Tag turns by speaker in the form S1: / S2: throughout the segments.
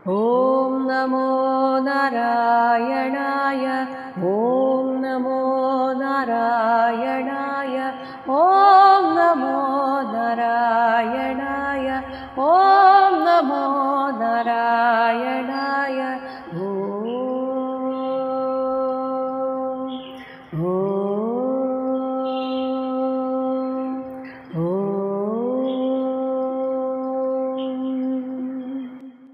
S1: ॐ नमो नारायणाय ॐ नमो नारायणाय ॐ नमो नारायणाय ॐ नमो नारायणाय ॐ ॐ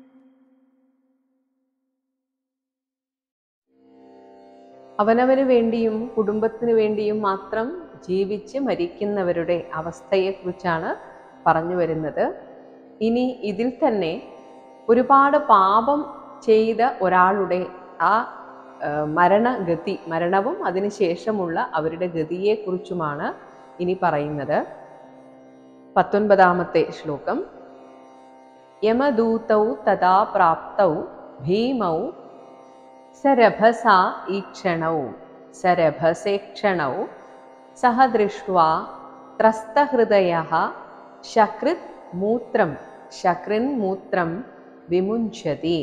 S2: അവനവന് വേണ്ടിയും കുടുംബത്തിന് വേണ്ടിയും മാത്രം ജീവിച്ച് മരിക്കുന്നവരുടെ അവസ്ഥയെക്കുറിച്ചാണ് പറഞ്ഞു വരുന്നത് ഇനി ഇതിൽ തന്നെ ഒരുപാട് പാപം ചെയ്ത ഒരാളുടെ ആ ആ, മരണഗതി മരണവും അതിനുശേഷമുള്ള അവരുടെ ഗതിയെക്കുറിച്ചുമാണ് ഇനി പറയുന്നത് പത്തൊൻപതാമത്തെ ശ്ലോകം യമദൂതൗ തഥാ പ്രാപ്തൗ ഭീമൗ സരഭസാ ഈക്ഷണൗ സരഭസേക്ഷണൗ സഹ ദൃഷ്ട്വാ ത്രസ്തഹൃദയ ശകൃത് മൂത്രം ശക്രിൻ മൂത്രം വിമുഞ്ചതി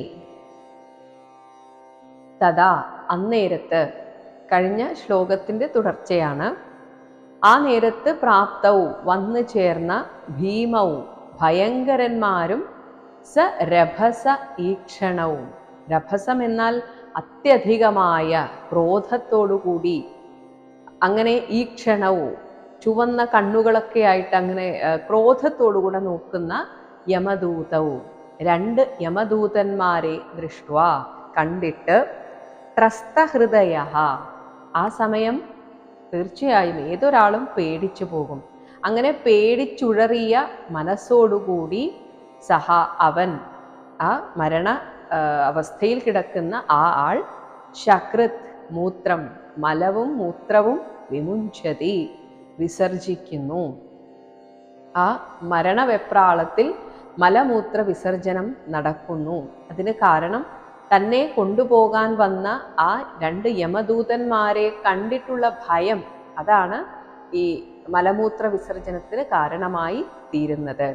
S2: തഥാ അന്നേരത്ത് കഴിഞ്ഞ ശ്ലോകത്തിന്റെ തുടർച്ചയാണ് ആ നേരത്ത് പ്രാപ്തൗ വന്നു ചേർന്ന ഭീമൗ ഭയങ്കരന്മാരും സ രഭസ ഈക്ഷണവും രഭസം എന്നാൽ അത്യധികമായ ക്രോധത്തോടുകൂടി അങ്ങനെ ഈക്ഷണവും ചുവന്ന കണ്ണുകളൊക്കെ ആയിട്ട് അങ്ങനെ ആ, ക്രോധത്തോടുകൂടെ നോക്കുന്ന യമദൂതവും രണ്ട് യമദൂതന്മാരെ ദൃഷ്ട്വ കണ്ടിട്ട് ത്രസ്തഹൃദയ ആ സമയം തീർച്ചയായും ഏതൊരാളും പേടിച്ചു പോകും അങ്ങനെ പേടിച്ചുഴറിയ മനസ്സോടുകൂടി സഹ അവൻ ആ മരണ ആ, അവസ്ഥയിൽ കിടക്കുന്ന ആ ആൾ ശകൃത് മൂത്രം മലവും മൂത്രവും വിമുഞ്ചതി വിസർജിക്കുന്നു ആ മരണവെപ്രാളത്തിൽ മലമൂത്ര വിസർജനം നടക്കുന്നു അതിന് കാരണം തന്നെ കൊണ്ടുപോകാൻ വന്ന ആ രണ്ട് യമദൂതന്മാരെ കണ്ടിട്ടുള്ള ഭയം അതാണ് ഈ മലമൂത്ര വിസർജനത്തിന് കാരണമായി തീരുന്നത്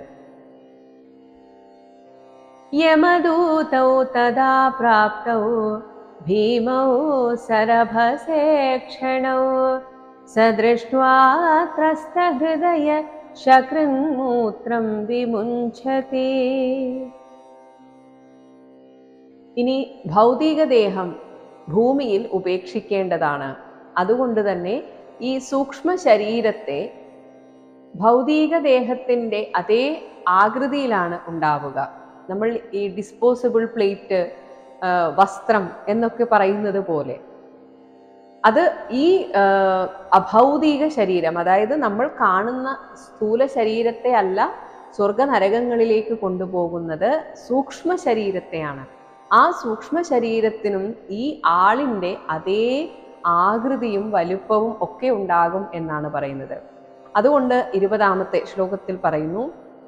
S1: यमदूतौ तदा प्राप्तौ भीमौ सरभसेक्षणौ स दृष्ट्वा त्रस्तहृदय शकृन्मूत्रं विमुञ्चति
S2: ഇനി ഭൗതിക ദേഹം ഭൂമിയിൽ ഉപേക്ഷിക്കേണ്ടതാണ് അതുകൊണ്ട് തന്നെ ഈ സൂക്ഷ്മ ശരീരത്തെ ഭൗതിക ദേഹത്തിൻ്റെ അതേ ആകൃതിയിലാണ് ഉണ്ടാവുക നമ്മൾ ഈ ഡിസ്പോസിബിൾ പ്ലേറ്റ് വസ്ത്രം എന്നൊക്കെ പറയുന്നത് പോലെ അത് ഈ ആ, അഭൗതിക ശരീരം അതായത് നമ്മൾ കാണുന്ന സ്ഥൂല ശരീരത്തെ അല്ല സ്വർഗ നരകങ്ങളിലേക്ക് കൊണ്ടുപോകുന്നത് സൂക്ഷ്മ ശരീരത്തെയാണ് ആ സൂക്ഷ്മ ശരീരത്തിനും ഈ ആളിൻ്റെ അതേ ആകൃതിയും വലുപ്പവും ഒക്കെ ഉണ്ടാകും എന്നാണ് പറയുന്നത് അതുകൊണ്ട് ഇരുപതാമത്തെ ശ്ലോകത്തിൽ പറയുന്നു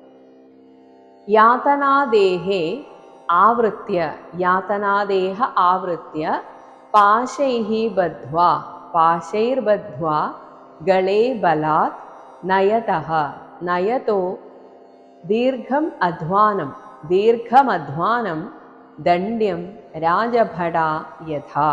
S2: യാതനാദേഹേ ആവൃത്യ യാതനാദേഹ ആവൃത്യ പാശൈः ബദ്ധ്വാ പാശൈർബദ്ധ്വാ ഗളേ ബലാത് നയതഃ നയതോ ദീർഘം അധ്വാനം ദീർഘമധ്വാനം ദണ്ഡ്യം രാജഭടാ യഥാ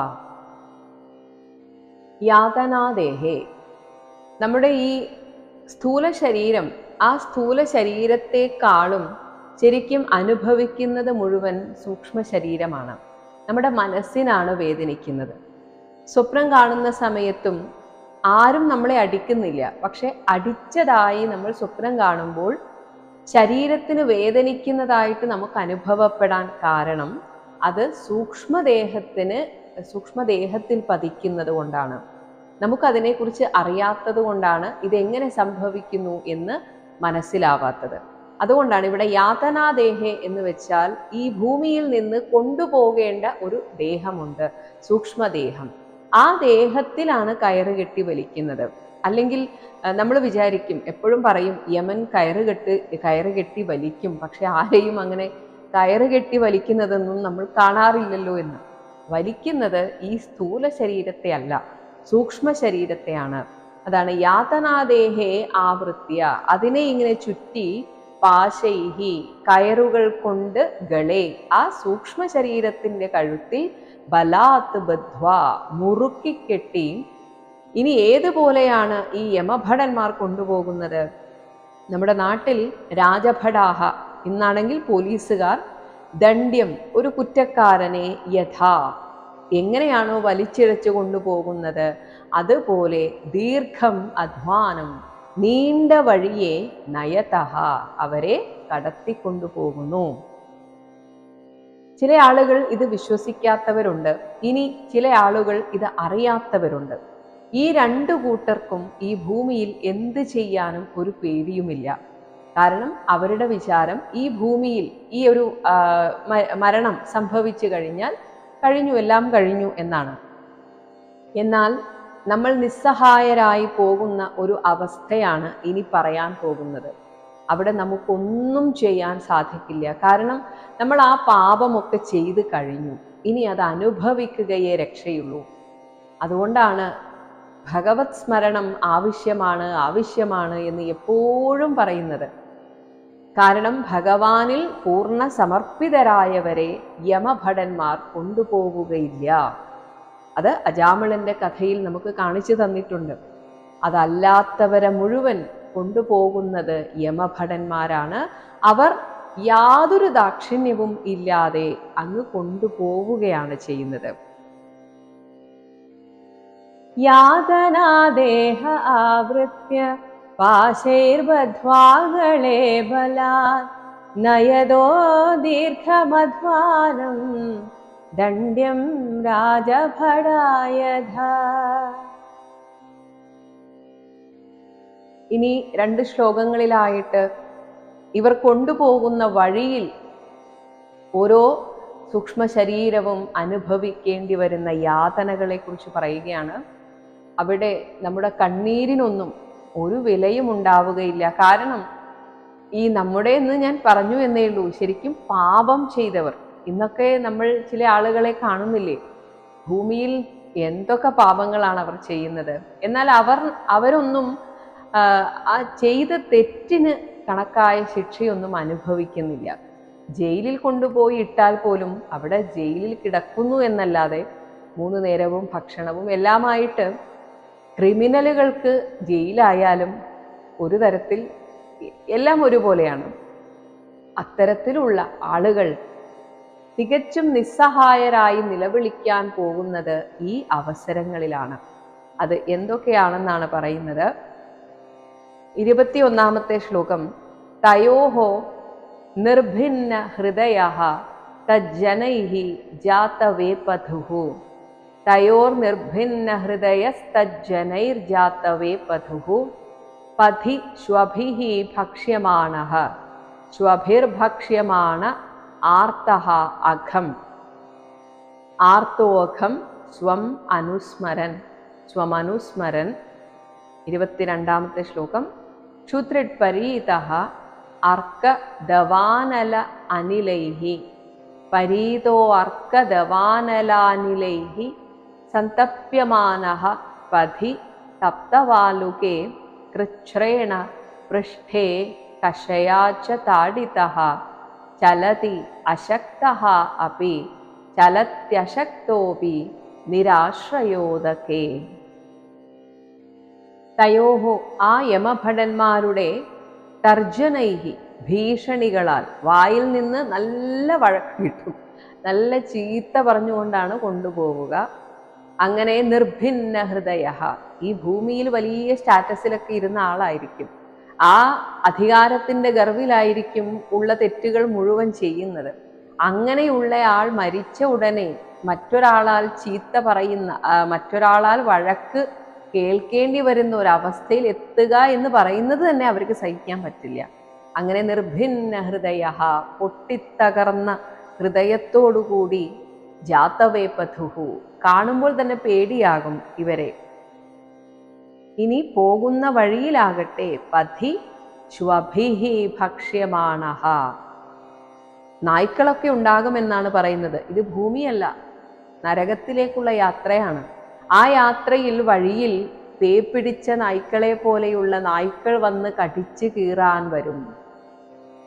S2: യാതനാദേഹേ നമ്മുടെ ഈ സ്ഥൂല ശരീരം ആ സ്ഥൂല ശരീരത്തെക്കാളും ശരിക്കും അനുഭവിക്കുന്നത് മുഴുവൻ സൂക്ഷ്മ ശരീരമാണ് നമ്മുടെ മനസ്സിനാണ് വേദനിക്കുന്നത് സ്വപ്നം കാണുന്ന സമയത്തും ആരും നമ്മളെ അടിക്കുന്നില്ല പക്ഷെ അടിച്ചതായി നമ്മൾ സ്വപ്നം കാണുമ്പോൾ ശരീരത്തിന് വേദനിക്കുന്നതായിട്ട് നമുക്ക് അനുഭവപ്പെടാൻ കാരണം അത് സൂക്ഷ്മദേഹത്തിന് സൂക്ഷ്മദേഹത്തിൽ പതിക്കുന്നത് കൊണ്ടാണ് നമുക്കതിനെക്കുറിച്ച് അറിയാത്തത് കൊണ്ടാണ് ഇതെങ്ങനെ സംഭവിക്കുന്നു എന്ന് മനസ്സിലാവാത്തത് അതുകൊണ്ടാണ് ഇവിടെ യാതനാദേഹേ എന്ന് വെച്ചാൽ ഈ ഭൂമിയിൽ നിന്ന് കൊണ്ടുപോകേണ്ട ഒരു ദേഹമുണ്ട് സൂക്ഷ്മദേഹം ആ ദേഹത്തിലാണ് കയറ് കെട്ടി വലിക്കുന്നത് അല്ലെങ്കിൽ നമ്മൾ വിചാരിക്കും എപ്പോഴും പറയും യമൻ കയറ് കെട്ട് കയറ് കെട്ടി വലിക്കും പക്ഷെ ആരെയും അങ്ങനെ കയറ് കെട്ടി വലിക്കുന്നതൊന്നും നമ്മൾ കാണാറില്ലല്ലോ എന്ന് വലിക്കുന്നത് ഈ സ്ഥൂല ശരീരത്തെ അല്ല സൂക്ഷ്മ ശരീരത്തെയാണ് അതാണ് യാതനാദേഹേ ആവൃത്യ അതിനെ ഇങ്ങനെ ചുറ്റി പാശൈഹി കയറുകൾ കൊണ്ട് ഗളേ ആ സൂക്ഷ്മ ശരീരത്തിന്റെ കഴുത്തിൽ ബലാത്ത് ബദ്ധ്വ മുറുക്കിക്കെട്ടി ഇനി ഏതുപോലെയാണ് ഈ യമഭടന്മാർ കൊണ്ടുപോകുന്നത് നമ്മുടെ നാട്ടിൽ രാജഭടാഹ ഇന്നാണെങ്കിൽ പോലീസുകാർ ദണ്ഡ്യം ഒരു കുറ്റക്കാരനെ യഥാ എങ്ങനെയാണോ വലിച്ചിഴച്ചു കൊണ്ടുപോകുന്നത് അതുപോലെ ദീർഘം അധ്വാനം നീണ്ട വഴിയെ നയതഹ അവരെ കടത്തിക്കൊണ്ടുപോകുന്നു ചില ആളുകൾ ഇത് വിശ്വസിക്കാത്തവരുണ്ട് ഇനി ചില ആളുകൾ ഇത് അറിയാത്തവരുണ്ട് ഈ രണ്ടു കൂട്ടർക്കും ഈ ഭൂമിയിൽ എന്ത് ചെയ്യാനും ഒരു പേടിയുമില്ല കാരണം അവരുടെ വിചാരം ഈ ഭൂമിയിൽ ഈ ഒരു ആ, മ- മരണം സംഭവിച്ചു കഴിഞ്ഞാൽ കഴിഞ്ഞു എല്ലാം കഴിഞ്ഞു എന്നാണ് എന്നാൽ നമ്മൾ നിസ്സഹായരായി പോകുന്ന ഒരു അവസ്ഥയാണ് ഇനി പറയാൻ പോകുന്നത് അവിടെ നമുക്കൊന്നും ചെയ്യാൻ സാധിക്കില്ല കാരണം നമ്മൾ ആ പാപമൊക്കെ ചെയ്തു കഴിഞ്ഞു ഇനി അത് അനുഭവിക്കുകയേ രക്ഷയുള്ളൂ അതുകൊണ്ടാണ് ഭഗവത് സ്മരണം ആവശ്യമാണ് ആവശ്യമാണ് എന്ന് എപ്പോഴും പറയുന്നത് കാരണം ഭഗവാനിൽ പൂർണ്ണ സമർപ്പിതരായവരെ യമഭടന്മാർ കൊണ്ടുപോവുകയില്ല അത് അജാമിളന്റെ കഥയിൽ നമുക്ക് കാണിച്ചു തന്നിട്ടുണ്ട് അതല്ലാത്തവരെ മുഴുവൻ കൊണ്ടുപോകുന്നത് യമഭടന്മാരാണ് അവർ യാതൊരു ദാക്ഷിണ്യവും ഇല്ലാതെ അങ്ങ് കൊണ്ടുപോവുകയാണ് ചെയ്യുന്നത്
S1: यातनादेह आवृत्य पाशैर्बध्वागळे बलात् नयदो दीर्घमध्वानं दण्ड्यं राजभडायध
S2: ഇനി രണ്ട് ശ്ലോകങ്ങളിലായിട്ട് ഇവർ കൊണ്ടുപോകുന്ന വഴിയിൽ ഓരോ സൂക്ഷ്മ ശരീരവും അനുഭവിക്കേണ്ടി വരുന്ന യാതനകളെ കുറിച്ച് പറയുകയാണ് അവിടെ നമ്മുടെ കണ്ണീരിനൊന്നും ഒരു വിലയും ഉണ്ടാവുകയില്ല കാരണം ഈ നമ്മുടെ എന്ന് ഞാൻ പറഞ്ഞു എന്നേ ഉള്ളൂ ശരിക്കും പാപം ചെയ്തവർ ഇന്നൊക്കെ നമ്മൾ ചില ആളുകളെ കാണുന്നില്ലേ ഭൂമിയിൽ എന്തൊക്കെ പാപങ്ങളാണ് അവർ ചെയ്യുന്നത് എന്നാൽ അവർ അവരൊന്നും ആ, ആ ചെയ്ത തെറ്റിന് കണക്കായ ശിക്ഷയൊന്നും അനുഭവിക്കുന്നില്ല ജയിലിൽ കൊണ്ടുപോയി ഇട്ടാൽ പോലും അവിടെ ജയിലിൽ കിടക്കുന്നു എന്നല്ലാതെ മൂന്ന് നേരവും ഭക്ഷണവും എല്ലാമായിട്ട് ക്രിമിനലുകൾക്ക് ജയിലായാലും ഒരു തരത്തിൽ എല്ലാം ഒരുപോലെയാണ് അത്തരത്തിലുള്ള ആളുകൾ തികച്ചും നിസ്സഹായരായി നിലവിളിക്കാൻ പോകുന്നത് ഈ അവസരങ്ങളിലാണ് അത് എന്തൊക്കെയാണെന്നാണ് പറയുന്നത് ഇരുപത്തിയൊന്നാമത്തെ ശ്ലോകം തയോഹോ നിർഭിന്ന ഹൃദയ തജ്ജനൈ ജാതവേപധു തയോർനിർഭിന്ന ഹൃദയസ്തജ്ജനൈർജാതവേപധു പഥി ശ്വഭിः ഭക്ഷ്യമാണः ശ്വഭിർഭക്ഷ്യമാണ ആർത്തः അഘം ആർത്തോഘം സ്വം അനുസ്മരൻ സ്വമനുസ്മരൻ ഇരുപത്തിരണ്ടാമത്തെ ശ്ലോകം ക്ഷുത്രിട്പരീത അർക്കദവാനല അനിലൈः പരീതോ അർക്കദവാനലാനിലൈः സന്തപ്യമാനः പഥി തപ്തവാലുകേ കൃച്ഛ്രേണ പൃഷ്ഠേ കഷയാച്ച താഡിതः ചലതി അശക്തः അപി ചലത്യശക്തോപി നിരാശ്രയോദകേ തയോഹോ ആ യമഭടന്മാരുടെ തർജനൈഹി ഭീഷണികളാൽ വായിൽ നിന്ന് നല്ല വഴക്ക് കിട്ടും നല്ല ചീത്ത പറഞ്ഞുകൊണ്ടാണ് കൊണ്ടുപോവുക അങ്ങനെ നിർഭിന്ന ഹൃദയ ഈ ഭൂമിയിൽ വലിയ സ്റ്റാറ്റസിലൊക്കെ ഇരുന്ന ആളായിരിക്കും ആ അധികാരത്തിന്റെ ഗർവിലായിരിക്കും ഉള്ള തെറ്റുകൾ മുഴുവൻ ചെയ്യുന്നത് അങ്ങനെയുള്ള ആൾ മരിച്ച ഉടനെ മറ്റൊരാളാൽ ചീത്ത പറയുന്ന ആ, മറ്റൊരാളാൽ വഴക്ക് കേൾക്കേണ്ടി വരുന്ന ഒരു അവസ്ഥയിൽ എത്തുക എന്ന് പറയുന്നത് തന്നെ അവർക്ക് സഹിക്കാൻ പറ്റില്ല അങ്ങനെ നിർഭിന്ന ഹൃദയ പൊട്ടിത്തകർന്ന ഹൃദയത്തോടുകൂടി ജാതവേപഥുഹു കാണുമ്പോൾ തന്നെ പേടിയാകും ഇവരെ ഇനി പോകുന്ന വഴിയിലാകട്ടെ പഥി ശ്വഭിഹി ഭക്ഷ്യമാണഹ നായ്ക്കളൊക്കെ ഉണ്ടാകുമെന്നാണ് പറയുന്നത് ഇത് ഭൂമിയല്ല നരകത്തിലേക്കുള്ള യാത്രയാണ് ആ യാത്രയിൽ വഴിയിൽ പേപ്പിടിച്ച നായ്ക്കളെ പോലെയുള്ള നായ്ക്കൾ വന്ന് കടിച്ചു കീറാൻ വരും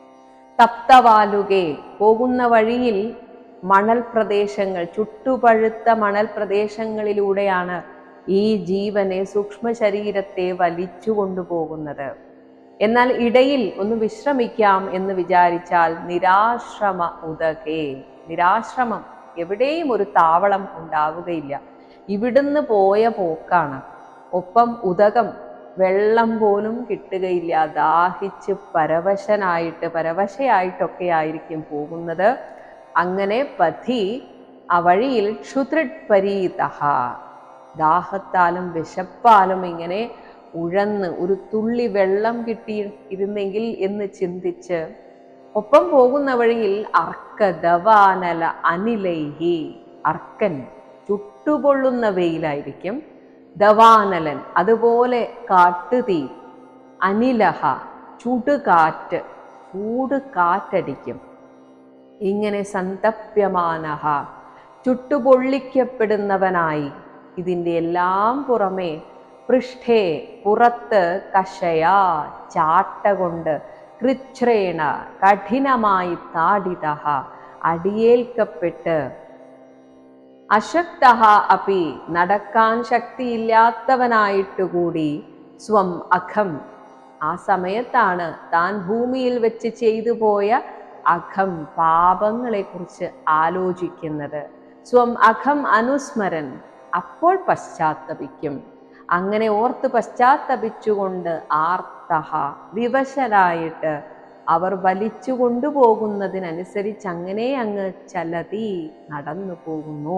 S2: തപ്തവാലുകെ പോകുന്ന വഴിയിൽ മണൽ പ്രദേശങ്ങൾ ചുട്ടുപഴുത്ത മണൽ പ്രദേശങ്ങളിലൂടെയാണ് ഈ ജീവനെ സൂക്ഷ്മ ശരീരത്തെ വലിച്ചു കൊണ്ടുപോകുന്നത് എന്നാൽ ഇടയിൽ ഒന്ന് വിശ്രമിക്കാം എന്ന് വിചാരിച്ചാൽ നിരാശ്രമ ഉദകേ നിരാശ്രമം എവിടെയും ഒരു താവളം ഉണ്ടാവുകയില്ല ഇവിടുന്ന് പോയ പോക്കാണ് ഒപ്പം ഉദകം വെള്ളം പോലും കിട്ടുകയില്ല ദാഹിച്ച് പരവശനായിട്ട് പരവശയായിട്ടൊക്കെ ആയിരിക്കും പോകുന്നത് അങ്ങനെ പഥി ആ വഴിയിൽ ക്ഷുതൃപരീതഹ ദാഹത്താലും വിശപ്പാലും ഇങ്ങനെ ഉഴന്ന് ഒരു തുള്ളി വെള്ളം കിട്ടി ഇരുന്നെങ്കിൽ എന്ന് ചിന്തിച്ച് ഒപ്പം പോകുന്ന വഴിയിൽ അർക്ക ദവാനല അനിലൈഹി അർക്കൻ ചുട്ടുപൊള്ളുന്ന വെയിലായിരിക്കും ദവാനലൻ അതുപോലെ കാട്ടുതീ അനിലഹ ചുടുകാറ്റ് ചൂട് കാറ്റടിക്കും ഇങ്ങനെ സന്തപ്യമാനഹ ചുട്ടുപൊള്ളിക്കപ്പെടുന്നവനായി ഇതിൻ്റെ എല്ലാം പുറമെ പൃഷ്ഠേ പുറത്ത് കഷയാ ചാട്ട കൊണ്ട് കൃച്ഛ്രേണ കഠിനമായി താടിത അടിയേൽക്കപ്പെട്ട് അശക്ത അപി നടക്കാൻ ശക്തിയില്ലാത്തവനായിട്ടുകൂടി സ്വം അഖം ആ സമയത്താണ് താൻ ഭൂമിയിൽ വെച്ച് ചെയ്തു പോയ അഖം പാപങ്ങളെക്കുറിച്ച് ആലോചിക്കുന്നത് സ്വം അഖം അനുസ്മരൻ അപ്പോൾ പശ്ചാത്തപിക്കും അങ്ങനെ ഓർത്ത് പശ്ചാത്തപിച്ചുകൊണ്ട് ആർത്തഹ വിവശരായിട്ട് അവർ വലിച്ചു കൊണ്ടുപോകുന്നതിനനുസരിച്ച് അങ്ങനെ അങ്ങ് ചലതി നടന്നു പോകുന്നു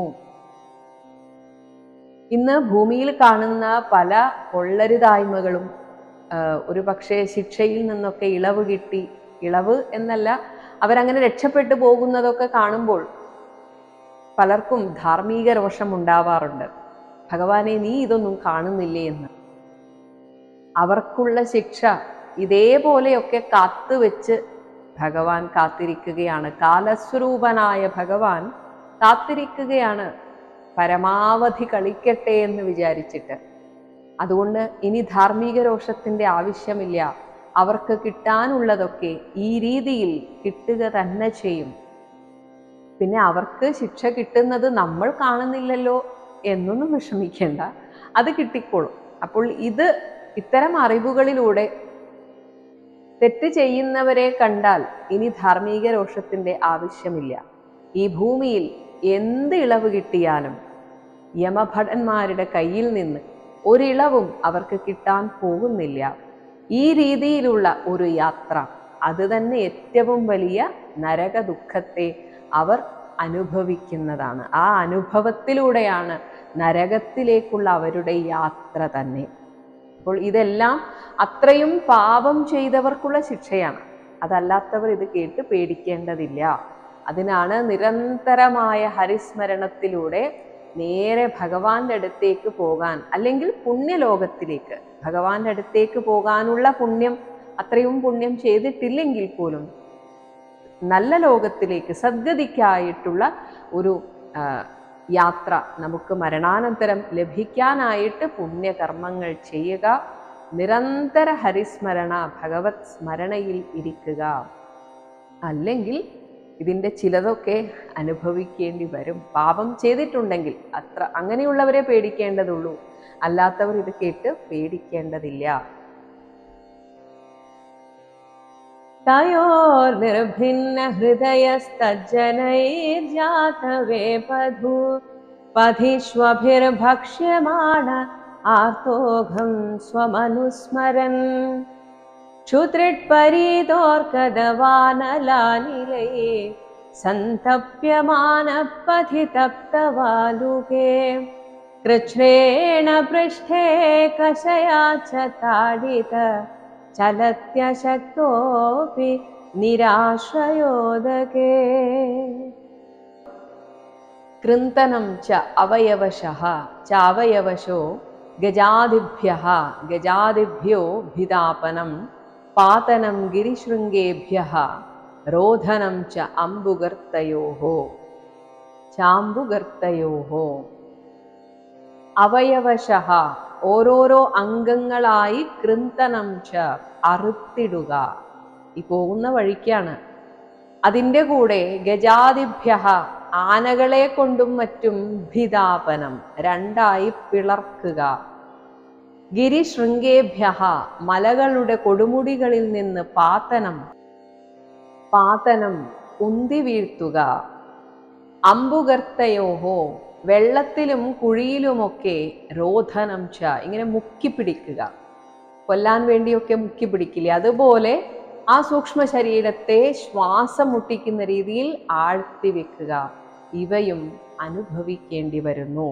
S2: ഇന്ന് ഭൂമിയിൽ കാണുന്ന പല കൊള്ളരുതായ്മകളും ഒരു പക്ഷേ ശിക്ഷയിൽ നിന്നൊക്കെ ഇളവ് കിട്ടി ഇളവ് എന്നല്ല അവരങ്ങനെ രക്ഷപ്പെട്ടു പോകുന്നതൊക്കെ കാണുമ്പോൾ പലർക്കും ധാർമ്മിക രോഷം ഉണ്ടാവാറുണ്ട് ഭഗവാനെ നീ ഇതൊന്നും കാണുന്നില്ലേ എന്ന് അവർക്കുള്ള ശിക്ഷ ഇതേപോലെയൊക്കെ കാത്തുവെച്ച് ഭഗവാൻ കാത്തിരിക്കുകയാണ് കാലസ്വരൂപനായ ഭഗവാൻ കാത്തിരിക്കുകയാണ് പരമാവധി കളിക്കട്ടെ എന്ന് വിചാരിച്ചിട്ട് അതുകൊണ്ട് ഇനി ധാർമ്മിക രോഷത്തിന്റെ ആവശ്യമില്ല അവർക്ക് കിട്ടാനുള്ളതൊക്കെ ഈ രീതിയിൽ കിട്ടുക തന്നെ ചെയ്യും പിന്നെ അവർക്ക് ശിക്ഷ കിട്ടുന്നത് നമ്മൾ കാണുന്നില്ലല്ലോ എന്നൊന്നും വിഷമിക്കേണ്ട അത് കിട്ടിക്കോളും അപ്പോൾ ഇത് ഇത്തരം അറിവുകളിലൂടെ തെറ്റ് ചെയ്യുന്നവരെ കണ്ടാൽ ഇനി ധാർമ്മിക രോഷത്തിന്റെ ആവശ്യമില്ല ഈ ഭൂമിയിൽ എന്ത് ഇളവ് കിട്ടിയാലും യമഭടന്മാരുടെ കയ്യിൽ നിന്ന് ഒരിളവും അവർക്ക് കിട്ടാൻ പോകുന്നില്ല ഈ രീതിയിലുള്ള ഒരു യാത്ര അത് തന്നെ ഏറ്റവും വലിയ നരക ദുഃഖത്തെ അവർ അനുഭവിക്കുന്നതാണ് ആ അനുഭവത്തിലൂടെയാണ് നരകത്തിലേക്കുള്ള അവരുടെ യാത്ര തന്നെ അപ്പോൾ ഇതെല്ലാം അത്രയും പാപം ചെയ്തവർക്കുള്ള ശിക്ഷയാണ് അതല്ലാത്തവർ ഇത് കേട്ട് പേടിക്കേണ്ടതില്ല അതിനാണ് നിരന്തരമായ ഹരിസ്മരണത്തിലൂടെ നേരെ ഭഗവാന്റെ അടുത്തേക്ക് പോകാൻ അല്ലെങ്കിൽ പുണ്യലോകത്തിലേക്ക് ഭഗവാന്റെ അടുത്തേക്ക് പോകാനുള്ള പുണ്യം അത്രയും പുണ്യം ചെയ്തിട്ടില്ലെങ്കിൽ പോലും നല്ല ലോകത്തിലേക്ക് സദ്ഗതിക്കായിട്ടുള്ള ഒരു യാത്ര നമുക്ക് മരണാനന്തരം ലഭിക്കാനായിട്ട് പുണ്യകർമ്മങ്ങൾ ചെയ്യുക നിരന്തര ഹരിസ്മരണ ഭഗവത് സ്മരണയിൽ ഇരിക്കുക അല്ലെങ്കിൽ ഇതിൻ്റെ ചിലതൊക്കെ അനുഭവിക്കേണ്ടി വരും പാപം ചെയ്തിട്ടുണ്ടെങ്കിൽ അത്ര അങ്ങനെയുള്ളവരെ പേടിക്കേണ്ടതുള്ളൂ അല്ലാത്തവർ ഇത് കേട്ട് പേടിക്കേണ്ടതില്ല
S1: तयोर्निर्भिन्न हृदयस्तज्जनैर्जातवेपधू पथिष्वभिर्भक्ष्यमाण आर्तोघं स्वमनुस्मरन् क्षुतृट्परीतोर्कदवानलानिलये सन्तप्यमानः पथितप्तवालुके कृच्छ्रेण पृष्ठे कषया च ताडित चलत्यशक्तोऽपि निराश्रयोदके
S2: കൃന്തനം ച അവയവശഃ ചാവയവശോ ഗജാദിഭ്യഃ ഗജാദിഭ്യോ ഭിതാപനം പാതനം ഗിരിശൃംഗേഭ്യഃ രോധനം ച അമ്പുഗർത്തയോः ചാമ്പുഗർത്തയോः അവയവശഃ ഓരോരോ അംഗങ്ങളായി കൃന്തനം ച അറുത്തിടുക ഈ പോകുന്ന വഴിക്കാണ് അതിൻ്റെ കൂടെ ഗജാതിഭ്യ ആനകളെ കൊണ്ടും മറ്റും ഭിതാപനം രണ്ടായി പിളർക്കുക ഗിരിശൃംഗേഭ്യ മലകളുടെ കൊടുമുടികളിൽ നിന്ന് പാതനം പാതനം ഉന്തി വീഴ്ത്തുക അമ്പുകർത്തയോഹോ വെള്ളത്തിലും കുഴിയിലുമൊക്കെ രോധനം ച ഇങ്ങനെ മുക്കിപ്പിടിക്കുക കൊല്ലാൻ വേണ്ടിയൊക്കെ മുക്കിപ്പിടിക്കില്ലേ അതുപോലെ ആ സൂക്ഷ്മ ശരീരത്തെ ശ്വാസം മുട്ടിക്കുന്ന രീതിയിൽ ആഴ്ത്തി വെക്കുക ഇവയും അനുഭവിക്കേണ്ടി വരുന്നു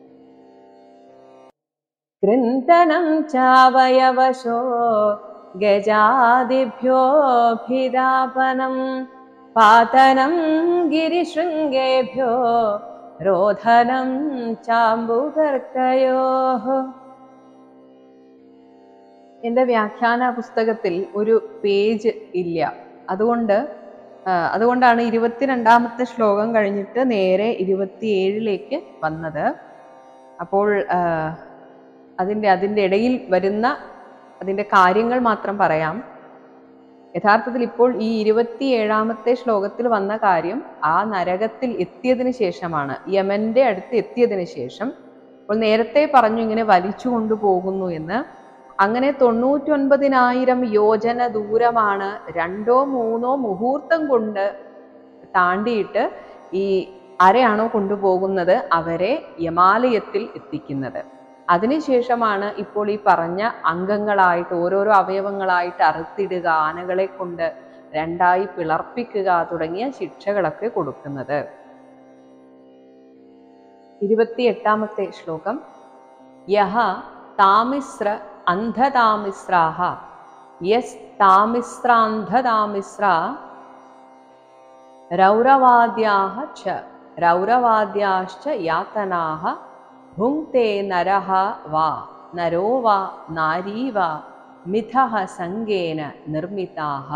S1: कृन्तनं चावयवशो गजादिभ्योऽभिदापनं पातनं गिरिशृङ्गेभ्यो रोधनं चाम्बुकर्कयोः
S2: എൻ്റെ വ്യാഖ്യാന പുസ്തകത്തിൽ ഒരു പേജ് ഇല്ല അതുകൊണ്ട് ആ, അതുകൊണ്ടാണ് ഇരുപത്തിരണ്ടാമത്തെ ശ്ലോകം കഴിഞ്ഞിട്ട് നേരെ ഇരുപത്തിയേഴിലേക്ക് വന്നത് അപ്പോൾ ആ, അതിൻ്റെ അതിൻ്റെ ഇടയിൽ വരുന്ന അതിൻ്റെ കാര്യങ്ങൾ മാത്രം പറയാം യഥാർത്ഥത്തിൽ ഇപ്പോൾ ഈ ഇരുപത്തിയേഴാമത്തെ ശ്ലോകത്തിൽ വന്ന കാര്യം ആ നരകത്തിൽ എത്തിയതിന് ശേഷമാണ് യമന്റെ അടുത്ത് എത്തിയതിന് ശേഷം അപ്പോൾ നേരത്തെ പറഞ്ഞു ഇങ്ങനെ വലിച്ചു കൊണ്ടുപോകുന്നു എന്ന് അങ്ങനെ തൊണ്ണൂറ്റൊൻപതിനായിരം യോജന ദൂരമാണ് രണ്ടോ മൂന്നോ മുഹൂർത്തം കൊണ്ട് താണ്ടിയിട്ട് ഈ ആരെയാണോ കൊണ്ടുപോകുന്നത് അവരെ യമാലയത്തിൽ എത്തിക്കുന്നത് അതിനുശേഷമാണ് ഇപ്പോൾ ഈ പറഞ്ഞ അംഗങ്ങളായിട്ട് ഓരോരോ അവയവങ്ങളായിട്ട് അറുത്തിടുക ആനകളെ കൊണ്ട് രണ്ടായി പിളർപ്പിക്കുക തുടങ്ങിയ ശിക്ഷകളൊക്കെ കൊടുക്കുന്നത് ഇരുപത്തിയെട്ടാമത്തെ ശ്ലോകം യഹ താമിസ്ര അന്ധതാമിസ്രാഹ യസ് താമിസ്രാന്ധതാമിസ്ര രൗരവാദ്യാഹ ച രൗരവാദ്യാശ്ച യാതനാഹ ഭുങ്ക്തേ നരഹ വാ നരോ വാ നാരീ വാ മിഥഃ സംഗേന നിർമ്മിതാഹ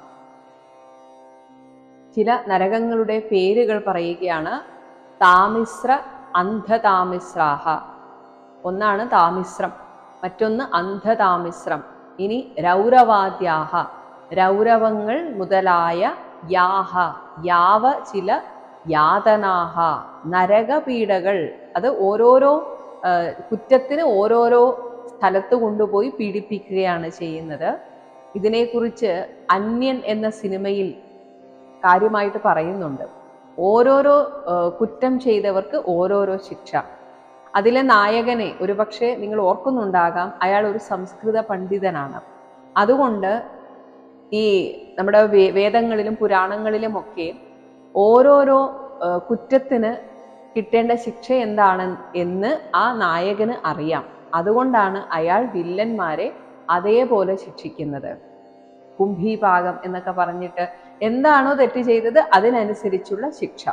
S2: ചില നരകങ്ങളുടെ പേരുകൾ പറയുകയാണ് താമിശ്ര അന്ധതാമിശ്രാഹ ഒന്നാണ് താമിശ്രം മറ്റൊന്ന് അന്ധതാമിശ്രം ഇനി രൗരവാദ്യാഹ രൗരവങ്ങൾ മുതലായ യാഹ യാവ ചില യാതനാഹ നരകപീഡകൾ അത് ഓരോരോ ആ, കുറ്റത്തിന് ഓരോരോ സ്ഥലത്ത് കൊണ്ടുപോയി പീഡിപ്പിക്കുകയാണ് ചെയ്യുന്നത് ഇതിനെക്കുറിച്ച് അന്യൻ എന്ന സിനിമയിൽ കാര്യമായിട്ട് പറയുന്നുണ്ട് ഓരോരോ ആ, കുറ്റം ചെയ്തവർക്ക് ഓരോരോ ശിക്ഷ അതിലെ നായകനെ ഒരുപക്ഷെ നിങ്ങൾ ഓർക്കുന്നുണ്ടാകാം അയാൾ ഒരു സംസ്കൃത പണ്ഡിതനാണ് അതുകൊണ്ട് ഈ നമ്മുടെ വേ- വേദങ്ങളിലും പുരാണങ്ങളിലും ഒക്കെ ഓരോരോ ആ, കുറ്റത്തിന് കിട്ടേണ്ട ശിക്ഷ എന്താണ് എന്ന് ആ നായകന് അറിയാം അതുകൊണ്ടാണ് അയാൾ വില്ലന്മാരെ അതേപോലെ ശിക്ഷിക്കുന്നത് കുംഭീപാകം എന്നൊക്കെ പറഞ്ഞിട്ട് എന്താണോ തെറ്റ് ചെയ്തത് അതിനനുസരിച്ചുള്ള ശിക്ഷ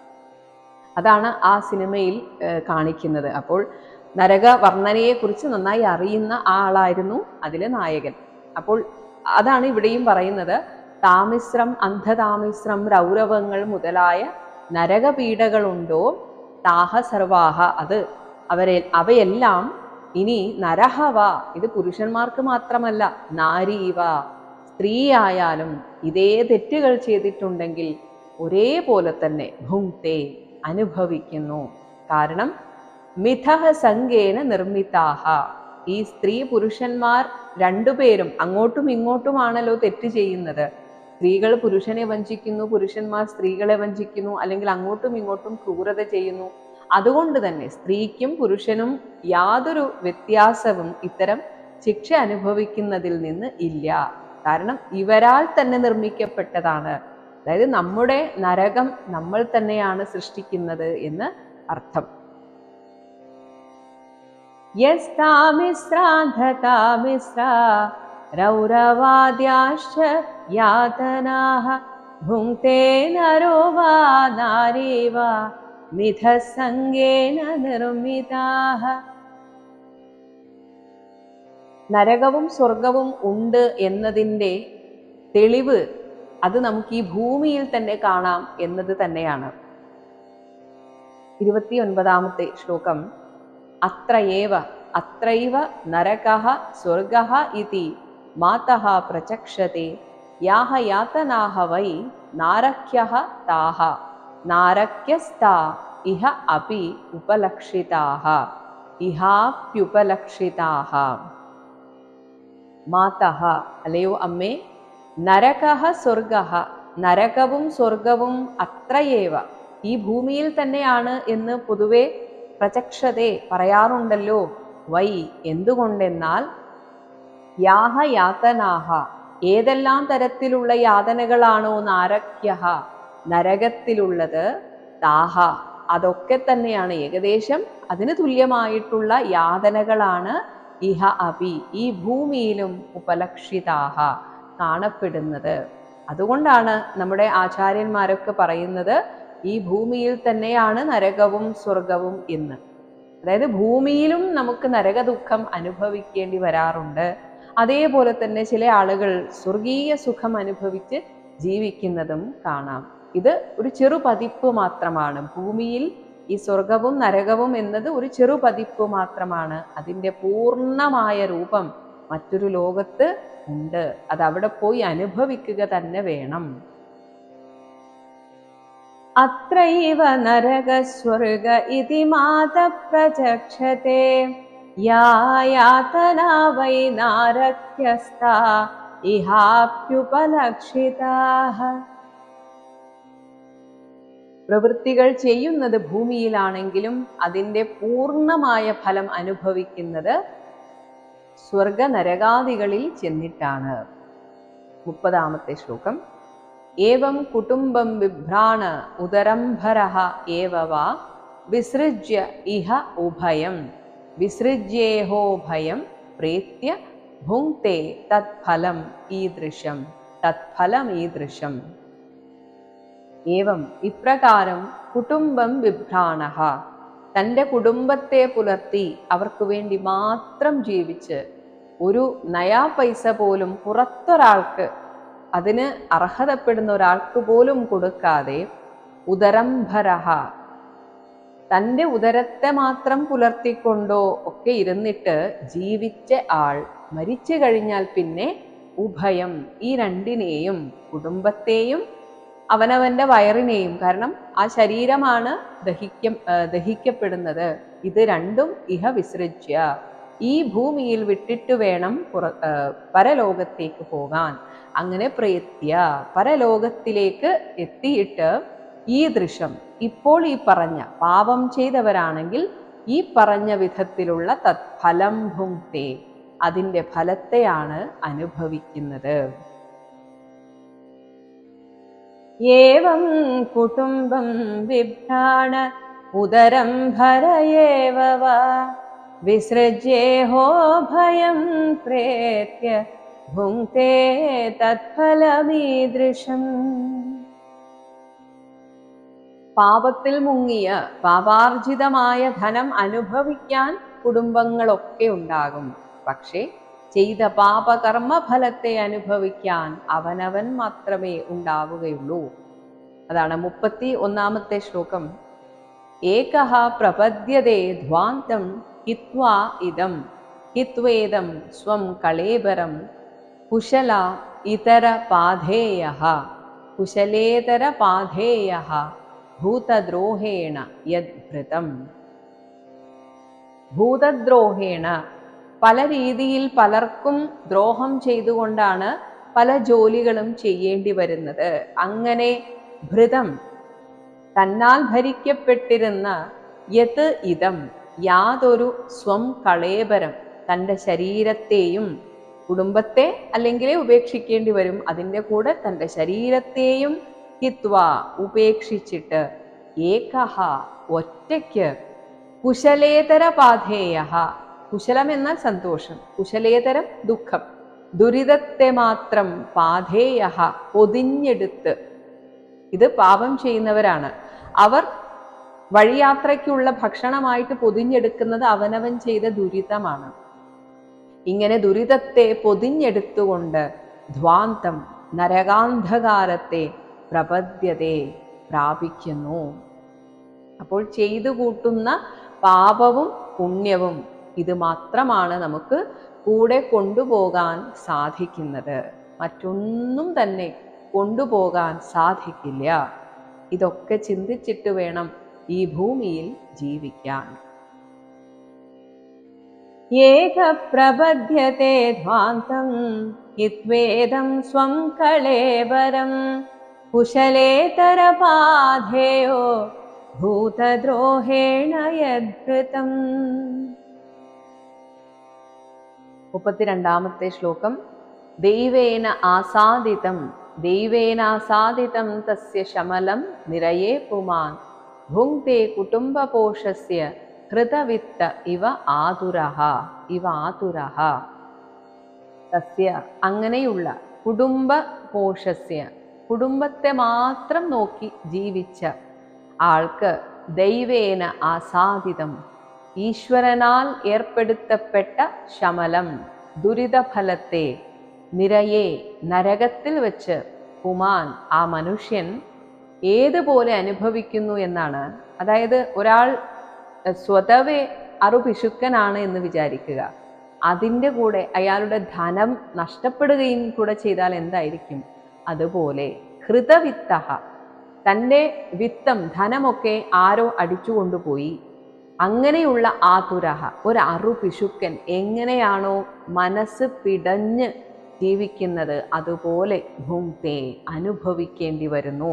S2: അതാണ് ആ സിനിമയിൽ ഏഹ്, കാണിക്കുന്നത് അപ്പോൾ നരക വർണ്ണനയെക്കുറിച്ച് നന്നായി അറിയുന്ന ആ ആളായിരുന്നു അതിലെ നായകൻ അപ്പോൾ അതാണ് ഇവിടെയും പറയുന്നത് താമിശ്രം അന്ധതാമിശ്രം രൗരവങ്ങൾ മുതലായ നരകപീഡകളുണ്ടോ താഹ സർവാഹ അത് അവരെ അവയെല്ലാം ഇനി നരഹവ ഇത് പുരുഷന്മാർക്ക് മാത്രമല്ല നാരീവ സ്ത്രീയായാലും ഇതേ തെറ്റുകൾ ചെയ്തിട്ടുണ്ടെങ്കിൽ ഒരേപോലെ തന്നെ ഭുങ്ക്തേ അനുഭവിക്കുന്നു കാരണം മിഥഹ സംഗേന നിർമ്മിതാഹ ഈ സ്ത്രീ പുരുഷന്മാർ രണ്ടുപേരും അങ്ങോട്ടും ഇങ്ങോട്ടുമാണല്ലോ തെറ്റ് ചെയ്യുന്നത് സ്ത്രീകൾ പുരുഷനെ വഞ്ചിക്കുന്നു പുരുഷന്മാർ സ്ത്രീകളെ വഞ്ചിക്കുന്നു അല്ലെങ്കിൽ അങ്ങോട്ടും ഇങ്ങോട്ടും ക്രൂരത ചെയ്യുന്നു അതുകൊണ്ട് തന്നെ സ്ത്രീക്കും പുരുഷനും യാതൊരു വ്യത്യാസവും ഇത്തരം ശിക്ഷ അനുഭവിക്കുന്നതിൽ നിന്ന് ഇല്ല കാരണം ഇവരാൽ തന്നെ നിർമ്മിക്കപ്പെട്ടതാണ് അതായത് നമ്മുടെ നരകം നമ്മൾ തന്നെയാണ് സൃഷ്ടിക്കുന്നത് എന്ന് അർത്ഥം
S1: यस्तामिश्रान्धतामिश्रा रौरवाद्याश्च यातनाः भुङ्क्ते नरो वा नारी वा मिथः सङ्गेन निर्मिताः
S2: നരകവും സ്വർഗവും ഉണ്ട് എന്നതിൻ്റെ തെളിവ് അത് നമുക്ക് ഈ ഭൂമിയിൽ തന്നെ കാണാം എന്നത് തന്നെയാണ് ഇരുപത്തിയൊൻപതാമത്തെ ശ്ലോകം അത്രയേവ അത്രൈവ നരകഃ സ്വർഗഃ ഇതി മാതഃ പ്രചക്ഷത്തെ യാഹ യാതനാഹ വൈ നാരക്യഃ താഹ നാരക്യസ്താ ഇഹ അപി ഉപലക്ഷിതാഹ ഇഹാപ്യുപലക്ഷിതാഹ മാതഃ അല്ലയോ അമ്മേ നരകഃ സ്വർഗഃ നരകവും സ്വർഗവും അത്രയേവ ഈ ഭൂമിയിൽ തന്നെയാണ് എന്ന് പൊതുവെ പ്രചക്ഷതേ പറയാറുണ്ടല്ലോ വൈ എന്തുകൊണ്ടെന്നാൽ യാഹ യാതനാഹ ഏതെല്ലാം തരത്തിലുള്ള യാതനകളാണോ നാരക്യഹ നരകത്തിലുള്ളത് താഹ അതൊക്കെ തന്നെയാണ് ഏകദേശം അതിന് തുല്യമായിട്ടുള്ള യാതനകളാണ് ഇഹ അപി ഈ ഭൂമിയിലും ഉപലക്ഷിതാഹ കാണപ്പെടുന്നത് അതുകൊണ്ടാണ് നമ്മുടെ ആചാര്യന്മാരൊക്കെ പറയുന്നത് ഈ ഭൂമിയിൽ തന്നെയാണ് നരകവും സ്വർഗവും എന്ന് അതായത് ഭൂമിയിലും നമുക്ക് നരക ദുഃഖം അനുഭവിക്കേണ്ടി വരാറുണ്ട് അതേപോലെ തന്നെ ചില ആളുകൾ സ്വർഗീയ സുഖം അനുഭവിച്ച് ജീവിക്കുന്നതും കാണാം ഇത് ഒരു ചെറു പതിപ്പ് മാത്രമാണ് ഭൂമിയിൽ ഈ സ്വർഗവും നരകവും എന്നത് ഒരു ചെറു പതിപ്പ് മാത്രമാണ് അതിൻ്റെ പൂർണ്ണമായ രൂപം മറ്റൊരു ലോകത്ത് ഉണ്ട് അത് അവിടെ പോയി അനുഭവിക്കുക തന്നെ വേണം
S1: അത്രൈവ നരകസ്വർഗ ഇതി മാത പ്രചക്ഷത്തെ യാ യാതനാ വൈ നാരക്യസ്താ ഇഹാപ്യുപലക്ഷിതാഃ
S2: പ്രവൃത്തികൾ ചെയ്യുന്നത് ഭൂമിയിലാണെങ്കിലും അതിൻ്റെ പൂർണ്ണമായ ഫലം അനുഭവിക്കുന്നത് സ്വർഗ നരകാദികളിൽ ചെന്നിട്ടാണ് മുപ്പതാമത്തെ ശ്ലോകം ഏവം കുടുംബം ബിഭ്രാണ ഉദരംഭരഃ ഏവ വാ വിസൃജ്യ ഇഹ ഉഭയം വിസൃജ്യേഹോ ഭയം പ്രേത്യ ഭുങ്ക്തേ തത്ഫലം ഈദൃശം തത്ഫലം ഈദൃശം ഏവം ഇപ്രകാരം കുടുംബം വിഭ്രാണഹ തൻ്റെ കുടുംബത്തെ പുലർത്തി അവർക്ക് വേണ്ടി മാത്രം ജീവിച്ച് ഒരു നയാ പൈസ പോലും പുറത്തൊരാൾക്ക് അതിന് അർഹതപ്പെടുന്ന ഒരാൾക്ക് പോലും കൊടുക്കാതെ ഉദരംഭരഹ തൻ്റെ ഉദരത്തെ മാത്രം പുലർത്തിക്കൊണ്ടോ ഒക്കെ ഇരുന്നിട്ട് ജീവിച്ച ആൾ മരിച്ചു കഴിഞ്ഞാൽ പിന്നെ ഉഭയം ഈ രണ്ടിനെയും കുടുംബത്തെയും അവനവന്റെ വയറിനെയും കാരണം ആ ശരീരമാണ് ദഹിക്ക ദഹിക്കപ്പെടുന്നത് ഇത് രണ്ടും ഇഹ വിസൃജ്യ ഈ ഭൂമിയിൽ വിട്ടിട്ട് വേണം പുറ ആ, പരലോകത്തേക്ക് പോകാൻ അങ്ങനെ പ്രയത്യ പരലോകത്തിലേക്ക് എത്തിയിട്ട് ഈ ദൃശ്യം ഇപ്പോൾ ഈ പറഞ്ഞ പാപം ചെയ്തവരാണെങ്കിൽ ഈ പറഞ്ഞ വിധത്തിലുള്ള തത്ഫലം ഭുങ്ക്തേ അതിൻ്റെ ഫലത്തെയാണ് അനുഭവിക്കുന്നത്
S1: ഏവം കുടുംബം വിഭ്രാണ ഉദരം ഭരയേവ വാ വിസൃജ്യേഹോ ഭയം പ്രേത്യ ഭുങ്ക്തേ തത്ഫലമീദൃശം
S2: പാപത്തിൽ മുങ്ങിയ പാപാർജിതമായ ധനം അനുഭവിക്കാൻ കുടുംബങ്ങളൊക്കെ ഉണ്ടാകും പക്ഷേ ചെയ്ത പാപകർമ്മ ഫലത്തെ അനുഭവിക്കാൻ അവനവൻ മാത്രമേ ഉണ്ടാവുകയുള്ളൂ അതാണ് മുപ്പത്തി ഒന്നാമത്തെ ശ്ലോകം ഏകഃ പ്രപദ്യതേ ധ്വാന്തം ഹിത്വാ ഇതം ഹിത്വേദം സ്വം കളേബരം കുശല ഇതര പാധേയ കുശലേതര പാധേയ ഭൂതദ്രോഹേണ യദ്ഭൃതം ഭൂതദ്രോഹേണ പല രീതിയിൽ പലർക്കും ദ്രോഹം ചെയ്തുകൊണ്ടാണ് പല ജോലികളും ചെയ്യേണ്ടി വരുന്നത് അങ്ങനെ ഭൃതം തന്നാൽ ഭരിക്കപ്പെട്ടിരുന്ന യത് ഇതം യാതൊരു സ്വം കളേബരം തൻ്റെ ശരീരത്തെയും കുടുംബത്തെ അല്ലെങ്കിൽ ഉപേക്ഷിക്കേണ്ടി വരും അതിൻ്റെ കൂടെ തൻ്റെ ശരീരത്തെയും ഹിത്വ ഉപേക്ഷിച്ചിട്ട് ഏകഹ ഒറ്റയ്ക്ക് കുശലേതര പാധേയ കുശലം എന്നാൽ സന്തോഷം കുശലേതരം ദുഃഖം ദുരിതത്തെ മാത്രം പാധേയ പൊതിഞ്ഞെടുത്ത് ഇത് പാപം ചെയ്യുന്നവരാണ് അവർ വഴിയാത്രയ്ക്കുള്ള ഭക്ഷണമായിട്ട് പൊതിഞ്ഞെടുക്കുന്നത് അവനവൻ ചെയ്ത ദുരിതമാണ് ഇങ്ങനെ ദുരിതത്തെ പൊതിഞ്ഞെടുത്തുകൊണ്ട് ധ്വാന്തം നരകാന്ധകാരത്തെ പ്രപദ്യതേ പ്രാപിക്കുന്നു അപ്പോൾ ചെയ്തു കൂട്ടുന്ന പാപവും പുണ്യവും ഇത് മാത്രമാണ് നമുക്ക് കൂടെ കൊണ്ടുപോകാൻ സാധിക്കുന്നത് മറ്റൊന്നും തന്നെ കൊണ്ടുപോകാൻ സാധിക്കില്ല ഇതൊക്കെ ചിന്തിച്ചിട്ട് വേണം ഈ ഭൂമിയിൽ ജീവിക്കാൻ
S1: एकप्रबध्यते ध्वान्तम् हित्वेदं स्वं कळेबरं कुशलेतरपाधेयो भूतद्रोहेण यद्कृतम्
S2: മുപ്പത്തിരണ്ടാമത്തെ ശ്ലോകം ദൈവേന ആസാദിതം ദൈവേനാസാദിതം തസ്യ ശമലം നിരയേ പുമാൻ ഭുങ്ക്തേ കുടുംബപോഷസ്യ ഹൃതവിത്ത ഇവ ആതുരഹ ഇവ ആതുരഹ തസ്യ അങ്ങനെയുള്ള കുടുംബ പോഷസ്യ കുടുംബത്തെ മാത്രം നോക്കി ജീവിച്ച ആൾക്ക് ദൈവേന ആസാദിതം ഈശ്വരനാൽ ഏർപ്പെടുത്തപ്പെട്ട ശമലം ദുരിതഫലത്തെ നിരയെ നരകത്തിൽ വെച്ച് കുമാൻ ആ മനുഷ്യൻ ഏതുപോലെ അനുഭവിക്കുന്നു എന്നാണ് അതായത് ഒരാൾ എഹ്, സ്വതവേ അറുപിശുക്കനാണ് എന്ന് വിചാരിക്കുക അതിൻ്റെ കൂടെ അയാളുടെ ധനം നഷ്ടപ്പെടുകയും കൂടെ ചെയ്താൽ എന്തായിരിക്കും അതുപോലെ ഹൃതവിത്തഹ തൻ്റെ വിത്തം ധനമൊക്കെ ആരോ അടിച്ചു കൊണ്ടുപോയി അങ്ങനെയുള്ള ആതുരഹ ഒരു അറുപിശുക്കൻ എങ്ങനെയാണോ മനസ്സ് പിടഞ്ഞ് ജീവിക്കുന്നത് അതുപോലെ ഭൂങ്തേ അനുഭവിക്കേണ്ടി വരുന്നു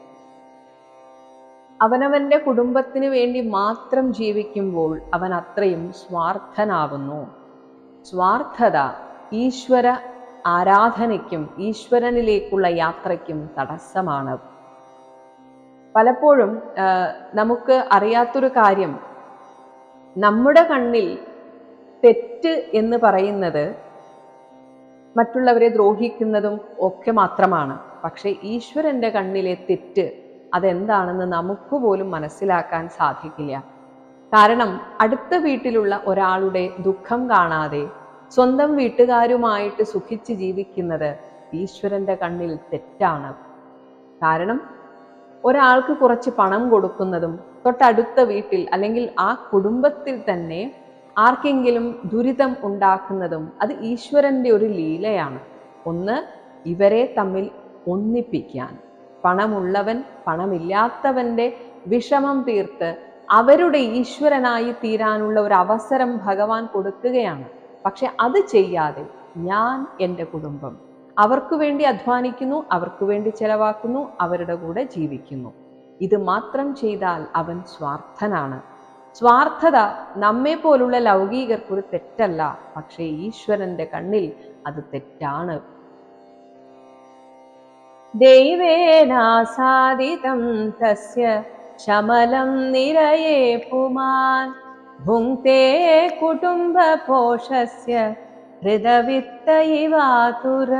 S2: അവനവന്റെ കുടുംബത്തിന് വേണ്ടി മാത്രം ജീവിക്കുമ്പോൾ അവൻ അത്രയും സ്വാർത്ഥനാവുന്നു സ്വാർത്ഥത ഈശ്വര ആരാധനയ്ക്കും ഈശ്വരനിലേക്കുള്ള യാത്രയ്ക്കും തടസ്സമാണ് പലപ്പോഴും ആ, നമുക്ക് അറിയാത്തൊരു കാര്യം നമ്മുടെ കണ്ണിൽ തെറ്റ് എന്ന് പറയുന്നത് മറ്റുള്ളവരെ ദ്രോഹിക്കുന്നതും ഒക്കെ മാത്രമാണ് പക്ഷെ ഈശ്വരന്റെ കണ്ണിലെ തെറ്റ് അതെന്താണെന്ന് നമുക്ക് പോലും മനസ്സിലാക്കാൻ സാധിക്കില്ല കാരണം അടുത്ത വീട്ടിലുള്ള ഒരാളുടെ ദുഃഖം കാണാതെ സ്വന്തം വീട്ടുകാരുമായിട്ട് സുഖിച്ച് ജീവിക്കുന്നത് ഈശ്വരന്റെ കണ്ണിൽ തെറ്റാണ് കാരണം ഒരാൾക്ക് കുറച്ച് പണം കൊടുക്കുന്നതും തൊട്ടടുത്ത വീട്ടിൽ അല്ലെങ്കിൽ ആ കുടുംബത്തിൽ തന്നെ ആർക്കെങ്കിലും ദുരിതം ഉണ്ടാക്കുന്നതും അത് ഈശ്വരന്റെ ഒരു ലീലയാണ് ഒന്ന് ഇവരെ തമ്മിൽ ഒന്നിപ്പിക്കാൻ പണമുള്ളവൻ പണമില്ലാത്തവന്റെ വിഷമം തീർത്ത് അവരുടെ ഈശ്വരനായി തീരാനുള്ള ഒരു അവസരം ഭഗവാൻ കൊടുക്കുകയാണ് പക്ഷെ അത് ചെയ്യാതെ ഞാൻ എൻ്റെ കുടുംബം അവർക്ക് വേണ്ടി അധ്വാനിക്കുന്നു അവർക്ക് വേണ്ടി ചെലവാക്കുന്നു അവരുടെ കൂടെ ജീവിക്കുന്നു ഇത് മാത്രം ചെയ്താൽ അവൻ സ്വാർത്ഥനാണ് സ്വാർത്ഥത നമ്മെ പോലുള്ള ലൗകികർക്കൊരു തെറ്റല്ല പക്ഷേ ഈശ്വരന്റെ കണ്ണിൽ അത് തെറ്റാണ്
S1: दैवेनासादितं तस्य शमलं निरये पुमान् भुङ्क्ते कुटुम्बपोषस्य हृदवित्त इवातुर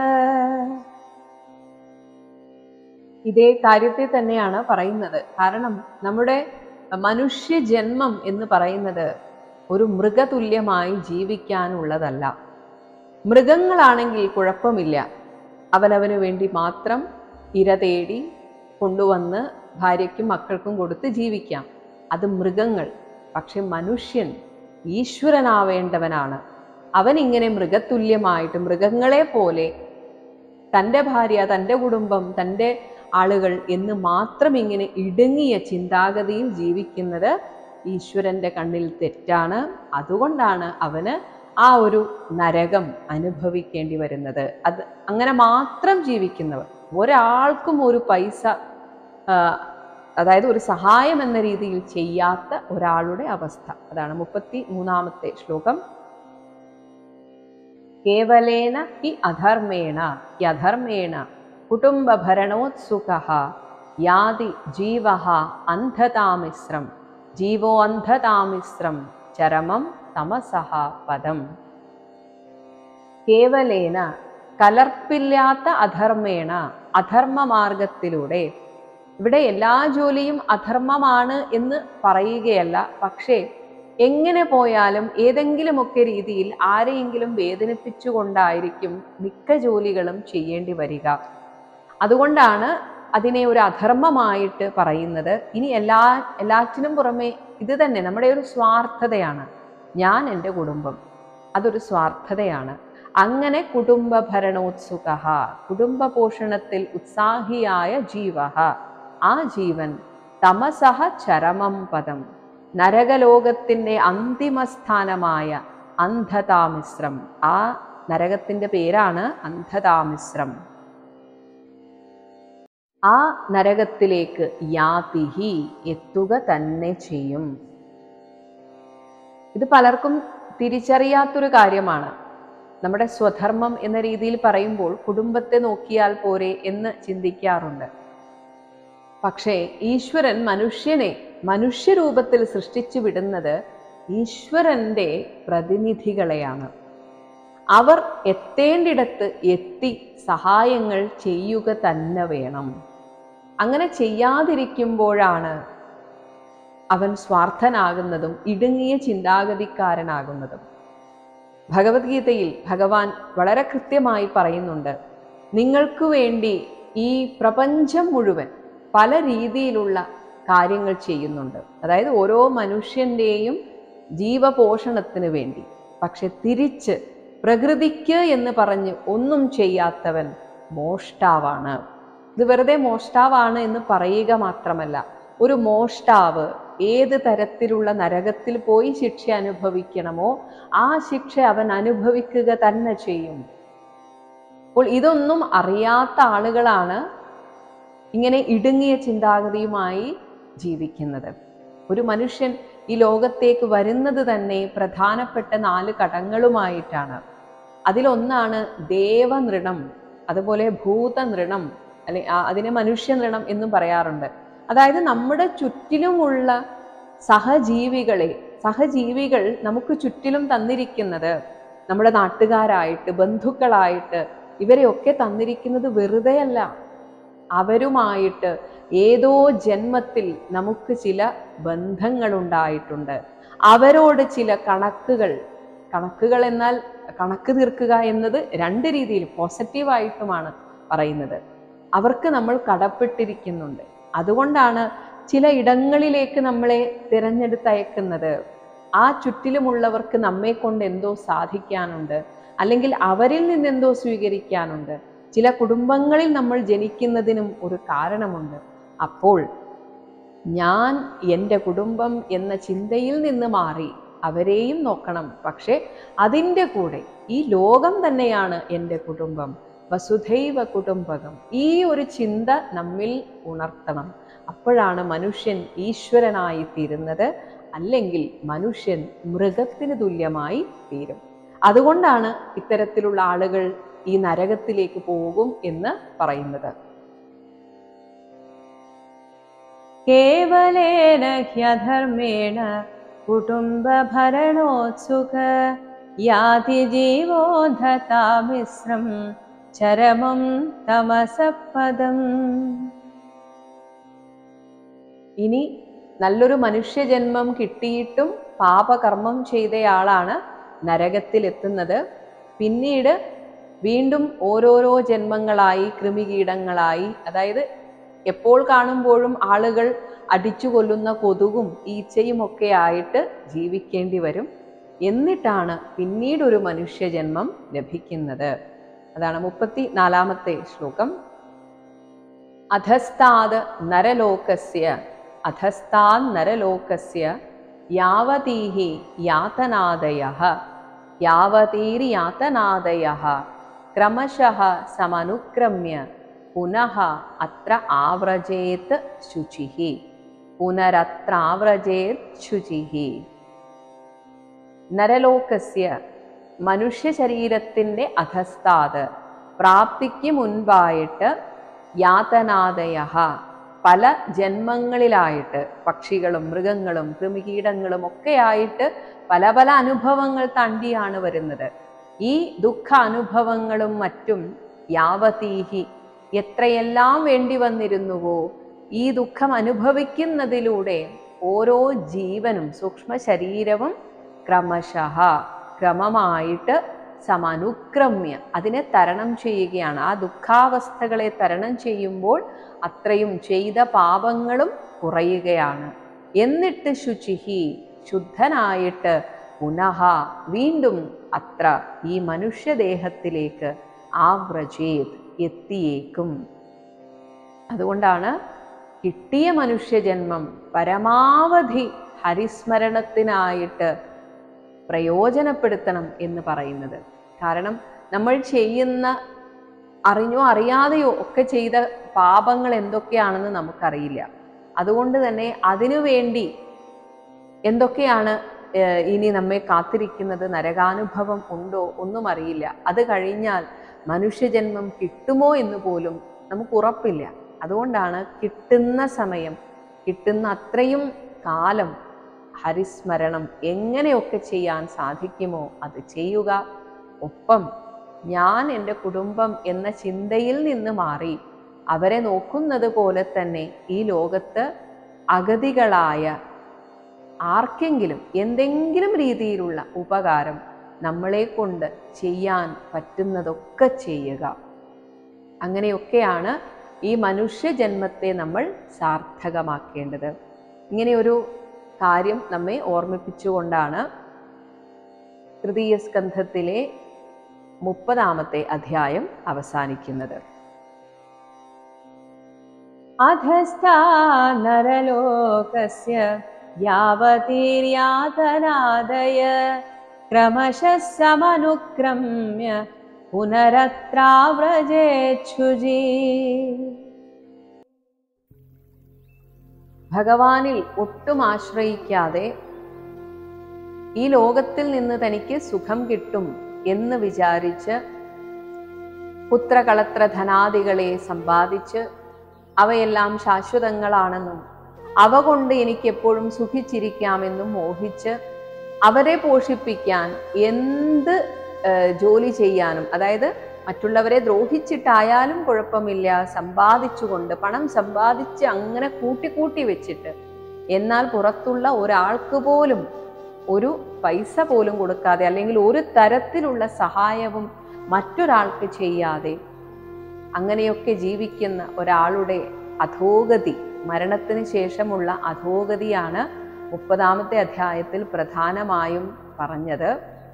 S2: ഇതേ കാര്യത്തെ തന്നെയാണ് പറയുന്നത് കാരണം നമ്മുടെ മനുഷ്യ ജന്മം എന്ന് പറയുന്നത് ഒരു മൃഗതുല്യമായി ജീവിക്കാനുള്ളതല്ല മൃഗങ്ങളാണെങ്കിൽ കുഴപ്പമില്ല അവനവന് വേണ്ടി മാത്രം ഇര തേടി കൊണ്ടുവന്ന് ഭാര്യയ്ക്കും മക്കൾക്കും കൊടുത്ത് ജീവിക്കാം അത് മൃഗങ്ങൾ പക്ഷെ മനുഷ്യൻ ഈശ്വരനാവേണ്ടവനാണ് അവൻ ഇങ്ങനെ മൃഗതുല്യമായിട്ട് മൃഗങ്ങളെ പോലെ തൻ്റെ ഭാര്യ തൻ്റെ കുടുംബം തൻ്റെ ആളുകൾ എന്ന് മാത്രം ഇങ്ങനെ ഇടുങ്ങിയ ചിന്താഗതിയിൽ ജീവിക്കുന്നത് ഈശ്വരന്റെ കണ്ണിൽ തെറ്റാണ് അതുകൊണ്ടാണ് അവന് ആ ഒരു നരകം അനുഭവിക്കേണ്ടി വരുന്നത് അത് അങ്ങനെ മാത്രം ജീവിക്കുന്നവർ ഒരാൾക്കും ഒരു പൈസ ആ, അതായത് ഒരു സഹായം എന്ന രീതിയിൽ ചെയ്യാത്ത ഒരാളുടെ അവസ്ഥ അതാണ് മുപ്പത്തി മൂന്നാമത്തെ ശ്ലോകം കേവലേന ഹി അധർമ്മേണ ഹി അധർമ്മേണ കുടുംബഭരണോത്സുക യാതി ജീവ അന്ധതാമിശ്രം ജീവോ അന്ധതാമിശ്രം ചരമം തമസഹ പദം കേവലേന കലർപ്പില്ലാത്ത അധർമ്മേണ അധർമ്മ മാർഗത്തിലൂടെ ഇവിടെ എല്ലാ ജോലിയും അധർമ്മമാണ് എന്ന് പറയുകയല്ല പക്ഷേ എങ്ങനെ പോയാലും ഏതെങ്കിലുമൊക്കെ രീതിയിൽ ആരെയെങ്കിലും വേദനിപ്പിച്ചുകൊണ്ടായിരിക്കും മിക്ക ജോലികളും ചെയ്യേണ്ടി വരിക അതുകൊണ്ടാണ് അതിനെ ഒരു അധർമ്മമായിട്ട് പറയുന്നത് ഇനി എല്ലാ എല്ലാറ്റിനും പുറമെ ഇത് തന്നെ നമ്മുടെ ഒരു സ്വാർത്ഥതയാണ് ഞാൻ എൻ്റെ കുടുംബം അതൊരു സ്വാർത്ഥതയാണ് അങ്ങനെ കുടുംബ ഭരണോത്സുക കുടുംബ പോഷണത്തിൽ ഉത്സാഹിയായ ജീവ ആ ജീവൻ തമസഹ ചരമം പദം നരകലോകത്തിന്റെ അന്തിമ സ്ഥാനമായ അന്ധതാമിശ്രം ആ നരകത്തിന്റെ പേരാണ് അന്ധതാമിശ്രം ആ നരകത്തിലേക്ക് യാതിഹി എത്തുക തന്നെ ചെയ്യും ഇത് പലർക്കും തിരിച്ചറിയാത്തൊരു കാര്യമാണ് നമ്മുടെ സ്വധർമ്മം എന്ന രീതിയിൽ പറയുമ്പോൾ കുടുംബത്തെ നോക്കിയാൽ പോരെ എന്ന് ചിന്തിക്കാറുണ്ട് പക്ഷേ ഈശ്വരൻ മനുഷ്യനെ മനുഷ്യരൂപത്തിൽ സൃഷ്ടിച്ചു വിടുന്നത് ഈശ്വരന്റെ പ്രതിനിധികളെയാണ് അവർ എത്തേണ്ടിടത്ത് എത്തി സഹായങ്ങൾ ചെയ്യുക തന്നെ വേണം അങ്ങനെ ചെയ്യാതിരിക്കുമ്പോഴാണ് അവൻ സ്വാർത്ഥനാകുന്നതും ഇടുങ്ങിയ ചിന്താഗതിക്കാരനാകുന്നതും ഭഗവത്ഗീതയിൽ ഭഗവാൻ വളരെ കൃത്യമായി പറയുന്നുണ്ട് നിങ്ങൾക്ക് വേണ്ടി ഈ പ്രപഞ്ചം മുഴുവൻ പല രീതിയിലുള്ള കാര്യങ്ങൾ ചെയ്യുന്നുണ്ട് അതായത് ഓരോ മനുഷ്യൻ്റെയും ജീവപോഷണത്തിന് വേണ്ടി പക്ഷെ തിരിച്ച് പ്രകൃതിക്ക് എന്ന് പറഞ്ഞ് ഒന്നും ചെയ്യാത്തവൻ മോഷ്ടാവാണ് ഇത് വെറുതെ മോഷ്ടാവാണ് എന്ന് പറയുക മാത്രമല്ല ഒരു മോഷ്ടാവ് ഏത് തരത്തിലുള്ള നരകത്തിൽ പോയി ശിക്ഷ അനുഭവിക്കണമോ ആ ശിക്ഷ അവൻ അനുഭവിക്കുക തന്നെ ചെയ്യും അപ്പോൾ ഇതൊന്നും അറിയാത്ത ആളുകളാണ് ഇങ്ങനെ ഇടുങ്ങിയ ചിന്താഗതിയുമായി ജീവിക്കുന്നത് ഒരു മനുഷ്യൻ ഈ ലോകത്തേക്ക് വരുന്നത് തന്നെ പ്രധാനപ്പെട്ട നാല് ഘടങ്ങളുമായിട്ടാണ് അതിലൊന്നാണ് ദേവനൃണം അതുപോലെ ഭൂതനൃണം അല്ലെ ആ- അതിനെ മനുഷ്യനൃണം എന്നും പറയാറുണ്ട് അതായത് നമ്മുടെ ചുറ്റിലുമുള്ള സഹജീവികളെ സഹജീവികൾ നമുക്ക് ചുറ്റിലും തന്നിരിക്കുന്നത് നമ്മുടെ നാട്ടുകാരായിട്ട് ബന്ധുക്കളായിട്ട് ഇവരെയൊക്കെ തന്നിരിക്കുന്നത് വെറുതെയല്ല അവരുമായിട്ട് ഏതോ ജന്മത്തിൽ നമുക്ക് ചില ബന്ധങ്ങളുണ്ടായിട്ടുണ്ട് അവരോട് ചില കണക്കുകൾ കണക്കുകൾ എന്നാൽ കണക്ക് തീർക്കുക എന്നത് രണ്ട് രീതിയിൽ പോസിറ്റീവായിട്ടുമാണ് പറയുന്നത് അവർക്ക് നമ്മൾ കടപ്പെട്ടിരിക്കുന്നുണ്ട് അതുകൊണ്ടാണ് ചില ഇടങ്ങളിലേക്ക് നമ്മളെ തിരഞ്ഞെടുത്തയക്കുന്നത് ആ ചുറ്റിലുമുള്ളവർക്ക് നമ്മെ കൊണ്ട് എന്തോ സാധിക്കാനുണ്ട് അല്ലെങ്കിൽ അവരിൽ നിന്ന് എന്തോ സ്വീകരിക്കാനുണ്ട് ചില കുടുംബങ്ങളിൽ നമ്മൾ ജനിക്കുന്നതിനും ഒരു കാരണമുണ്ട് അപ്പോൾ ഞാൻ എൻ്റെ കുടുംബം എന്ന ചിന്തയിൽ നിന്ന് മാറി അവരെയും നോക്കണം പക്ഷെ അതിൻ്റെ കൂടെ ഈ ലോകം തന്നെയാണ് എൻ്റെ കുടുംബം വസുധൈവ കുടുംബകം ഈ ഒരു ചിന്ത നമ്മിൽ ഉണർത്തണം അപ്പോഴാണ് മനുഷ്യൻ ഈശ്വരനായി തീരുന്നത് അല്ലെങ്കിൽ മനുഷ്യൻ മൃഗത്തിന് തുല്യമായി തീരും അതുകൊണ്ടാണ് ഇത്തരത്തിലുള്ള ആളുകൾ ഈ നരകത്തിലേക്ക് പോകും എന്ന് പറയുന്നത്
S1: केवलेन ह्यधर्मेण कुटुम्बभरणोत्सुक याति जीवोधतामिश्रं चरमं तमसपदम्
S2: ഇനി നല്ലൊരു മനുഷ്യജന്മം കിട്ടിയിട്ടും പാപകർമ്മം ചെയ്തയാളാണ് നരകത്തിലെത്തുന്നത് പിന്നീട് വീണ്ടും ഓരോരോ ജന്മങ്ങളായി കൃമികീടങ്ങളായി അതായത് എപ്പോൾ കാണുമ്പോഴും ആളുകൾ അടിച്ചു കൊല്ലുന്ന കൊതുകും ഈച്ചയും ഒക്കെ ആയിട്ട് ജീവിക്കേണ്ടി വരും എന്നിട്ടാണ് പിന്നീട് ഒരു മനുഷ്യജന്മം ലഭിക്കുന്നത് അതാണ് മുപ്പത്തി നാലാമത്തെ ശ്ലോകം അധസ്താത് നരലോകസ്യ അധസ്താത് നരലോകസ്യ യാവതീഹി യാതനാദയഃ യാവതീർയാതനാദയഃ ക്രമശഃ സമനുക്രമ്യ പുനഃ അത്ര ആവ്രജേത് ശുചിഃ പുനരത്രാവ്രജേത് ശുചിഃ നരലോകസ്യ മനുഷ്യ ശരീരത്തിൻ്റെ അധസ്താത് പ്രാപ്തിക്ക് മുൻപായിട്ട് യാതനാദയ പല ജന്മങ്ങളിലായിട്ട് പക്ഷികളും മൃഗങ്ങളും കൃമികീടങ്ങളും ഒക്കെ ആയിട്ട് പല പല അനുഭവങ്ങൾ തണ്ടിയാണ് വരുന്നത് ഈ ദുഃഖ അനുഭവങ്ങളും മറ്റും യാവതീഹി എത്രയെല്ലാം വേണ്ടി വന്നിരുന്നുവോ ഈ ദുഃഖം അനുഭവിക്കുന്നതിലൂടെ ഓരോ ജീവനും സൂക്ഷ്മ ശരീരവും ക്രമശഃ ക്രമമായിട്ട് സമനുക്രമ്യ അതിനെ തരണം ചെയ്യുകയാണ് ആ ദുഃഖാവസ്ഥകളെ തരണം ചെയ്യുമ്പോൾ അത്രയും ചെയ്ത പാപങ്ങളും കുറയുകയാണ് എന്നിട്ട് ശുചിഹി ശുദ്ധനായിട്ട് പുനഃ വീണ്ടും അത്ര ഈ മനുഷ്യദേഹത്തിലേക്ക് ആവ്രജേത് എത്തിയേക്കും അതുകൊണ്ടാണ് കിട്ടിയ മനുഷ്യജന്മം പരമാവധി ഹരിസ്മരണത്തിനായിട്ട് പ്രയോജനപ്പെടുത്തണം എന്ന് പറയുന്നത് കാരണം നമ്മൾ ചെയ്യുന്ന അറിഞ്ഞോ അറിയാതെയോ ഒക്കെ ചെയ്ത പാപങ്ങൾ എന്തൊക്കെയാണെന്ന് നമുക്കറിയില്ല അതുകൊണ്ട് തന്നെ അതിനു വേണ്ടി എന്തൊക്കെയാണ് ഏഹ്, ഇനി നമ്മെ കാത്തിരിക്കുന്നത് നരകാനുഭവം ഉണ്ടോ ഒന്നും അറിയില്ല അത് കഴിഞ്ഞാൽ മനുഷ്യജന്മം കിട്ടുമോ എന്ന് പോലും നമുക്ക് ഉറപ്പില്ല അതുകൊണ്ടാണ് കിട്ടുന്ന സമയം കിട്ടുന്ന അത്രയും കാലം ഹരിസ്മരണം എങ്ങനെയൊക്കെ ചെയ്യാൻ സാധിക്കുമോ അത് ചെയ്യുക ഒപ്പം ഞാൻ എൻ്റെ കുടുംബം എന്ന ചിന്തയിൽ നിന്ന് മാറി അവരെ നോക്കുന്നത് പോലെ തന്നെ ഈ ലോകത്ത് അഗതികളായ ആർക്കെങ്കിലും എന്തെങ്കിലും രീതിയിലുള്ള ഉപകാരം നമ്മളെ കൊണ്ട് ചെയ്യാൻ പറ്റുന്നതൊക്കെ ചെയ്യുക അങ്ങനെയൊക്കെയാണ് ഈ മനുഷ്യജന്മത്തെ നമ്മൾ സാർത്ഥകമാക്കേണ്ടത് ഇങ്ങനെ ഒരു കാര്യം നമ്മെ ഓർമ്മിപ്പിച്ചുകൊണ്ടാണ് തൃതീയ സ്കന്ധത്തിലെ മുപ്പതാമത്തെ അധ്യായം അവസാനിക്കുന്നത്
S1: अधस्था नरलोकस्य यावतीर्यातनादय क्रमशः समनुक्रम्य पुनरत्राव्रजेच्छुजी
S2: ഭഗവാനിൽ ഒട്ടും ആശ്രയിക്കാതെ ഈ ലോകത്തിൽ നിന്ന് തനിക്ക് സുഖം കിട്ടും എന്ന് വിചാരിച്ച് പുത്രകളത്ര ധനാദികളെ സമ്പാദിച്ച് അവയെല്ലാം ശാശ്വതങ്ങളാണെന്നും അവ കൊണ്ട് എനിക്ക് എപ്പോഴും സുഖിച്ചിരിക്കാമെന്നും മോഹിച്ച് അവരെ പോഷിപ്പിക്കാൻ എന്ത് ഏഹ്, ജോലി ചെയ്യാനും അതായത് മറ്റുള്ളവരെ ദ്രോഹിച്ചിട്ടായാലും കുഴപ്പമില്ല സമ്പാദിച്ചുകൊണ്ട് പണം സമ്പാദിച്ച് അങ്ങനെ കൂട്ടിക്കൂട്ടി വെച്ചിട്ട് എന്നാൽ പുറത്തുള്ള ഒരാൾക്ക് പോലും ഒരു പൈസ പോലും കൊടുക്കാതെ അല്ലെങ്കിൽ ഒരു തരത്തിലുള്ള സഹായവും മറ്റൊരാൾക്ക് ചെയ്യാതെ അങ്ങനെയൊക്കെ ജീവിക്കുന്ന ഒരാളുടെ അധോഗതി മരണത്തിന് ശേഷമുള്ള അധോഗതിയാണ് മുപ്പതാമത്തെ അധ്യായത്തിൽ പ്രധാനമായും പറഞ്ഞത്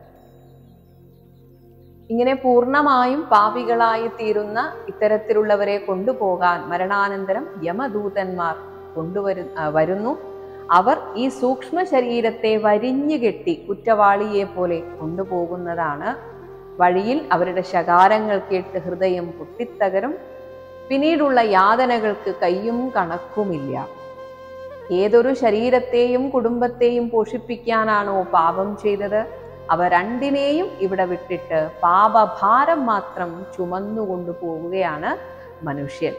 S2: ഇങ്ങനെ പൂർണ്ണമായും പാപികളായി തീരുന്ന ഇത്തരത്തിലുള്ളവരെ കൊണ്ടുപോകാൻ മരണാനന്തരം യമദൂതന്മാർ കൊണ്ടുവരു ആ, വരുന്നു അവർ ഈ സൂക്ഷ്മ ശരീരത്തെ വരിഞ്ഞുകെട്ടി കുറ്റവാളിയെ പോലെ കൊണ്ടുപോകുന്നതാണ് വഴിയിൽ അവരുടെ ശകാരങ്ങൾ കേട്ട് ഹൃദയം പൊട്ടിത്തകരും പിന്നീടുള്ള യാതനകൾക്ക് കയ്യും കണക്കുമില്ല ഏതൊരു ശരീരത്തെയും കുടുംബത്തെയും പോഷിപ്പിക്കാനാണോ പാപം ചെയ്തത് അവ രണ്ടിനെയും ഇവിടെ വിട്ടിട്ട് പാപഭാരം മാത്രം ചുമന്നുകൊണ്ടു പോവുകയാണ് മനുഷ്യൻ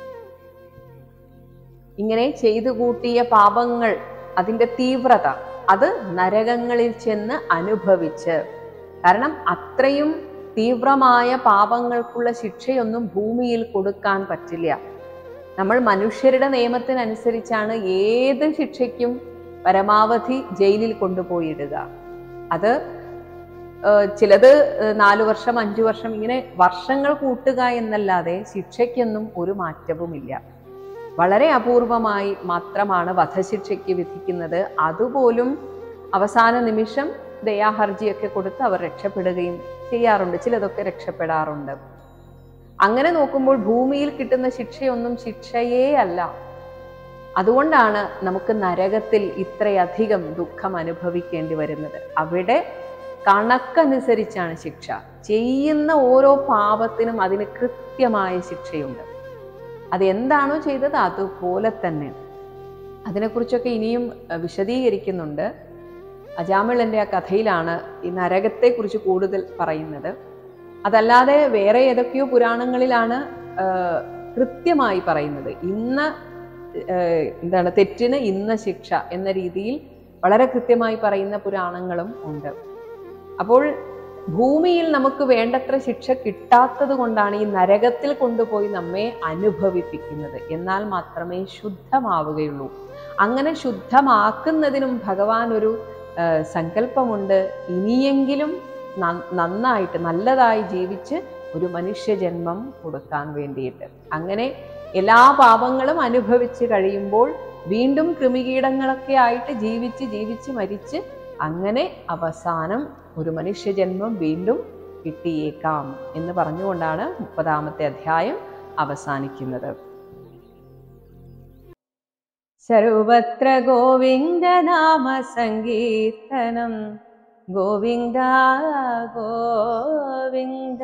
S2: ഇങ്ങനെ ചെയ്തു കൂട്ടിയ പാപങ്ങൾ അതിൻ്റെ തീവ്രത അത് നരകങ്ങളിൽ ചെന്ന് അനുഭവിച്ച് കാരണം അത്രയും തീവ്രമായ പാപങ്ങൾക്കുള്ള ശിക്ഷയൊന്നും ഭൂമിയിൽ കൊടുക്കാൻ പറ്റില്ല നമ്മൾ മനുഷ്യരുടെ നിയമത്തിനനുസരിച്ചാണ് ഏത് ശിക്ഷയ്ക്കും പരമാവധി ജയിലിൽ കൊണ്ടുപോയിടുക അത് ഏഹ്, ചിലത് ഏഹ്, നാലു വർഷം അഞ്ചു വർഷം ഇങ്ങനെ വർഷങ്ങൾ കൂട്ടുക എന്നല്ലാതെ ശിക്ഷയ്ക്കൊന്നും ഒരു മാറ്റവുമില്ല വളരെ അപൂർവമായി മാത്രമാണ് വധശിക്ഷയ്ക്ക് വിധിക്കുന്നത് അതുപോലും അവസാന നിമിഷം ദയാഹർജിയൊക്കെ കൊടുത്ത് അവർ രക്ഷപ്പെടുകയും ചെയ്യാറുണ്ട് ചിലതൊക്കെ രക്ഷപ്പെടാറുണ്ട് അങ്ങനെ നോക്കുമ്പോൾ ഭൂമിയിൽ കിട്ടുന്ന ശിക്ഷയൊന്നും ശിക്ഷയേ അല്ല അതുകൊണ്ടാണ് നമുക്ക് നരകത്തിൽ ഇത്രയധികം ദുഃഖം അനുഭവിക്കേണ്ടി വരുന്നത് അവിടെ കണക്കനുസരിച്ചാണ് ശിക്ഷ ചെയ്യുന്ന ഓരോ പാപത്തിനും അതിന് കൃത്യമായ ശിക്ഷയുണ്ട് അതെന്താണോ ചെയ്തത് അതുപോലെ തന്നെ അതിനെക്കുറിച്ചൊക്കെ ഇനിയും അഹ്, വിശദീകരിക്കുന്നുണ്ട് അജാമിളന്റെ ആ കഥയിലാണ് ഈ നരകത്തെക്കുറിച്ച് കൂടുതൽ പറയുന്നത് അതല്ലാതെ വേറെ ഏതൊക്കെയോ പുരാണങ്ങളിലാണ് ആഹ്, കൃത്യമായി പറയുന്നത് ഇന്ന ആഹ്, എന്താണ് തെറ്റിന് ഇന്ന ശിക്ഷ എന്ന രീതിയിൽ വളരെ കൃത്യമായി പറയുന്ന പുരാണങ്ങളും ഉണ്ട് അപ്പോൾ ഭൂമിയിൽ നമുക്ക് വേണ്ടത്ര ശിക്ഷ കിട്ടാത്തത് കൊണ്ടാണ് ഈ നരകത്തിൽ കൊണ്ടുപോയി നമ്മെ അനുഭവിപ്പിക്കുന്നത് എന്നാൽ മാത്രമേ ശുദ്ധമാവുകയുള്ളൂ അങ്ങനെ ശുദ്ധമാക്കുന്നതിനും ഭഗവാൻ ഒരു ആ, സങ്കല്പമുണ്ട് ഇനിയെങ്കിലും ന- നന്നായിട്ട് നല്ലതായി ജീവിച്ച് ഒരു മനുഷ്യജന്മം കൊടുക്കാൻ വേണ്ടിയിട്ട് അങ്ങനെ എല്ലാ പാപങ്ങളും അനുഭവിച്ച് കഴിയുമ്പോൾ വീണ്ടും കൃമികീടങ്ങളൊക്കെ ആയിട്ട് ജീവിച്ച് ജീവിച്ച് മരിച്ച് അങ്ങനെ അവസാനം ഒരു മനുഷ്യജന്മം വീണ്ടും കിട്ടിയേക്കാം എന്ന് പറഞ്ഞുകൊണ്ടാണ് മുപ്പതാമത്തെ അധ്യായം അവസാനിക്കുന്നത്
S1: സർവത്ര ഗോവിന്ദനാമ സങ്കീർത്തനം ഗോവിന്ദ ഗോവിന്ദ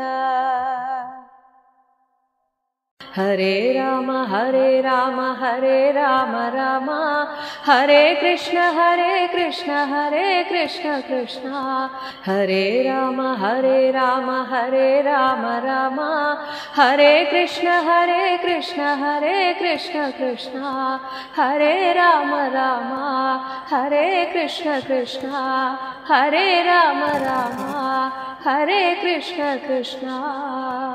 S1: ഹരേ രാമ ഹരേ രാമ ഹരേ രാമ രാമ ഹരേ കൃഷ്ണ ഹരേ കൃഷ്ണ ഹരേ കൃഷ്ണ കൃഷ്ണ ഹരേ രാമ ഹരേ രാമ ഹരേ രാമ രാമ ഹരേ കൃഷ്ണ ഹരേ കൃഷ്ണ ഹരേ കൃഷ്ണ കൃഷ്ണ ഹരേ രാമ രാമ ഹരേ കൃഷ്ണ കൃഷ്ണ ഹരേ രാമ രാമ ഹരേ കൃഷ്ണ കൃഷ്ണ